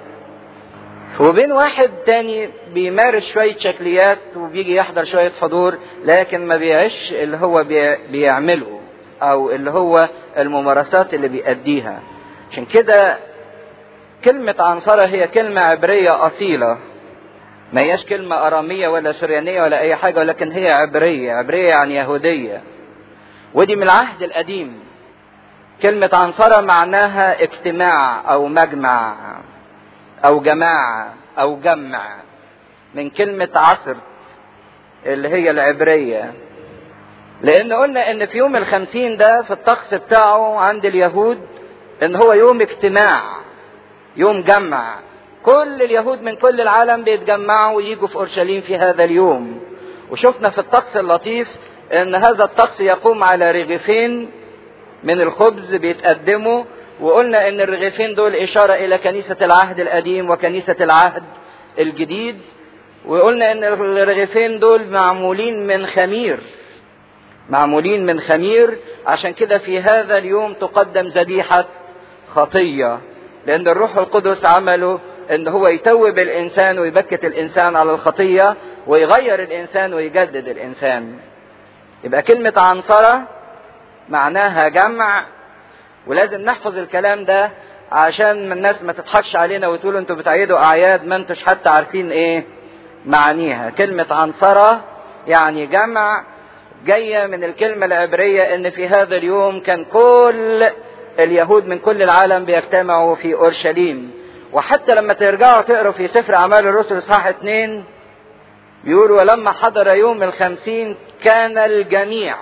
وبين واحد تاني بيمارس شوية شكليات وبيجي يحضر شوية حضور لكن ما بيعيش اللي هو بي... بيعمله او اللي هو الممارسات اللي بيأديها عشان كده كلمة عنصرة هي كلمة عبرية أصيلة ما هياش كلمة أرامية ولا سريانية ولا أي حاجة ولكن هي عبرية عبرية يعني يهودية ودي من العهد القديم كلمة عنصرة معناها اجتماع أو مجمع أو جماعة أو جمع من كلمة عصر اللي هي العبرية لأن قلنا إن في يوم الخمسين ده في الطقس بتاعه عند اليهود إن هو يوم اجتماع يوم جمع كل اليهود من كل العالم بيتجمعوا ويجوا في اورشليم في هذا اليوم وشفنا في الطقس اللطيف ان هذا الطقس يقوم على رغيفين من الخبز بيتقدموا وقلنا ان الرغيفين دول اشاره الى كنيسه العهد القديم وكنيسه العهد الجديد وقلنا ان الرغيفين دول معمولين من خمير معمولين من خمير عشان كده في هذا اليوم تقدم ذبيحه خطيه لان الروح القدس عمله ان هو يتوب الانسان ويبكت الانسان على الخطيه ويغير الانسان ويجدد الانسان يبقى كلمه عنصره معناها جمع ولازم نحفظ الكلام ده عشان الناس ما تضحكش علينا وتقولوا انتوا بتعيدوا اعياد ما انتوش حتى عارفين ايه معانيها كلمه عنصره يعني جمع جايه من الكلمه العبريه ان في هذا اليوم كان كل اليهود من كل العالم بيجتمعوا في اورشليم وحتى لما ترجعوا تقروا في سفر اعمال الرسل اصحاح اتنين بيقول ولما حضر يوم الخمسين كان الجميع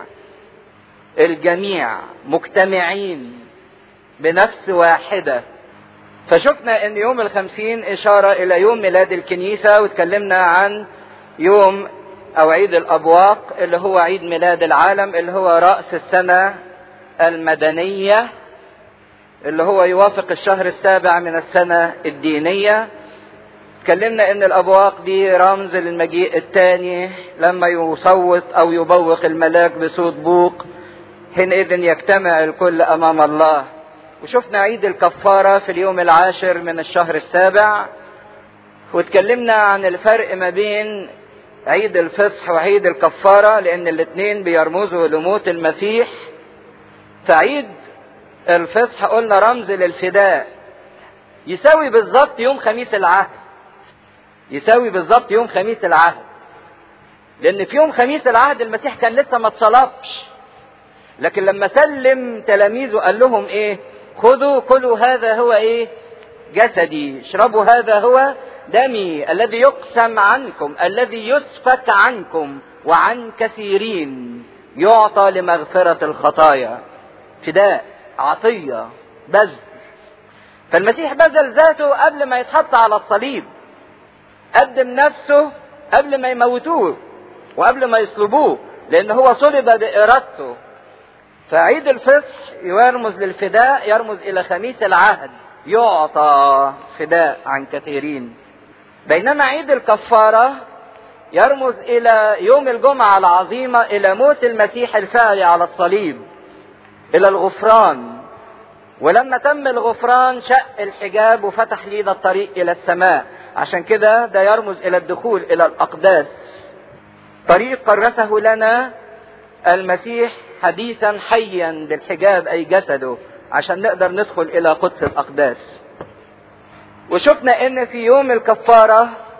الجميع مجتمعين بنفس واحدة فشفنا ان يوم الخمسين اشارة الى يوم ميلاد الكنيسة واتكلمنا عن يوم او عيد الابواق اللي هو عيد ميلاد العالم اللي هو رأس السنة المدنية اللي هو يوافق الشهر السابع من السنة الدينية اتكلمنا ان الابواق دي رمز للمجيء الثاني لما يصوت او يبوق الملاك بصوت بوق حينئذ يجتمع الكل امام الله وشفنا عيد الكفارة في اليوم العاشر من الشهر السابع واتكلمنا عن الفرق ما بين عيد الفصح وعيد الكفارة لان الاثنين بيرمزوا لموت المسيح فعيد الفصح قلنا رمز للفداء يساوي بالظبط يوم خميس العهد يساوي بالظبط يوم خميس العهد لان في يوم خميس العهد المسيح كان لسه ما اتصلبش لكن لما سلم تلاميذه قال لهم ايه خذوا كلوا هذا هو ايه جسدي اشربوا هذا هو دمي الذي يقسم عنكم الذي يسفك عنكم وعن كثيرين يعطى لمغفرة الخطايا فداء عطية بذل فالمسيح بذل ذاته قبل ما يتحط على الصليب قدم نفسه قبل ما يموتوه وقبل ما يصلبوه لان هو صلب بارادته فعيد الفصح يرمز للفداء يرمز الى خميس العهد يعطى فداء عن كثيرين بينما عيد الكفاره يرمز الى يوم الجمعه العظيمه الى موت المسيح الفعلي على الصليب الى الغفران ولما تم الغفران شق الحجاب وفتح لينا الطريق الى السماء عشان كده ده يرمز الى الدخول الى الاقداس طريق كرسه لنا المسيح حديثا حيا بالحجاب اي جسده عشان نقدر ندخل الى قدس الاقداس وشفنا ان في يوم الكفاره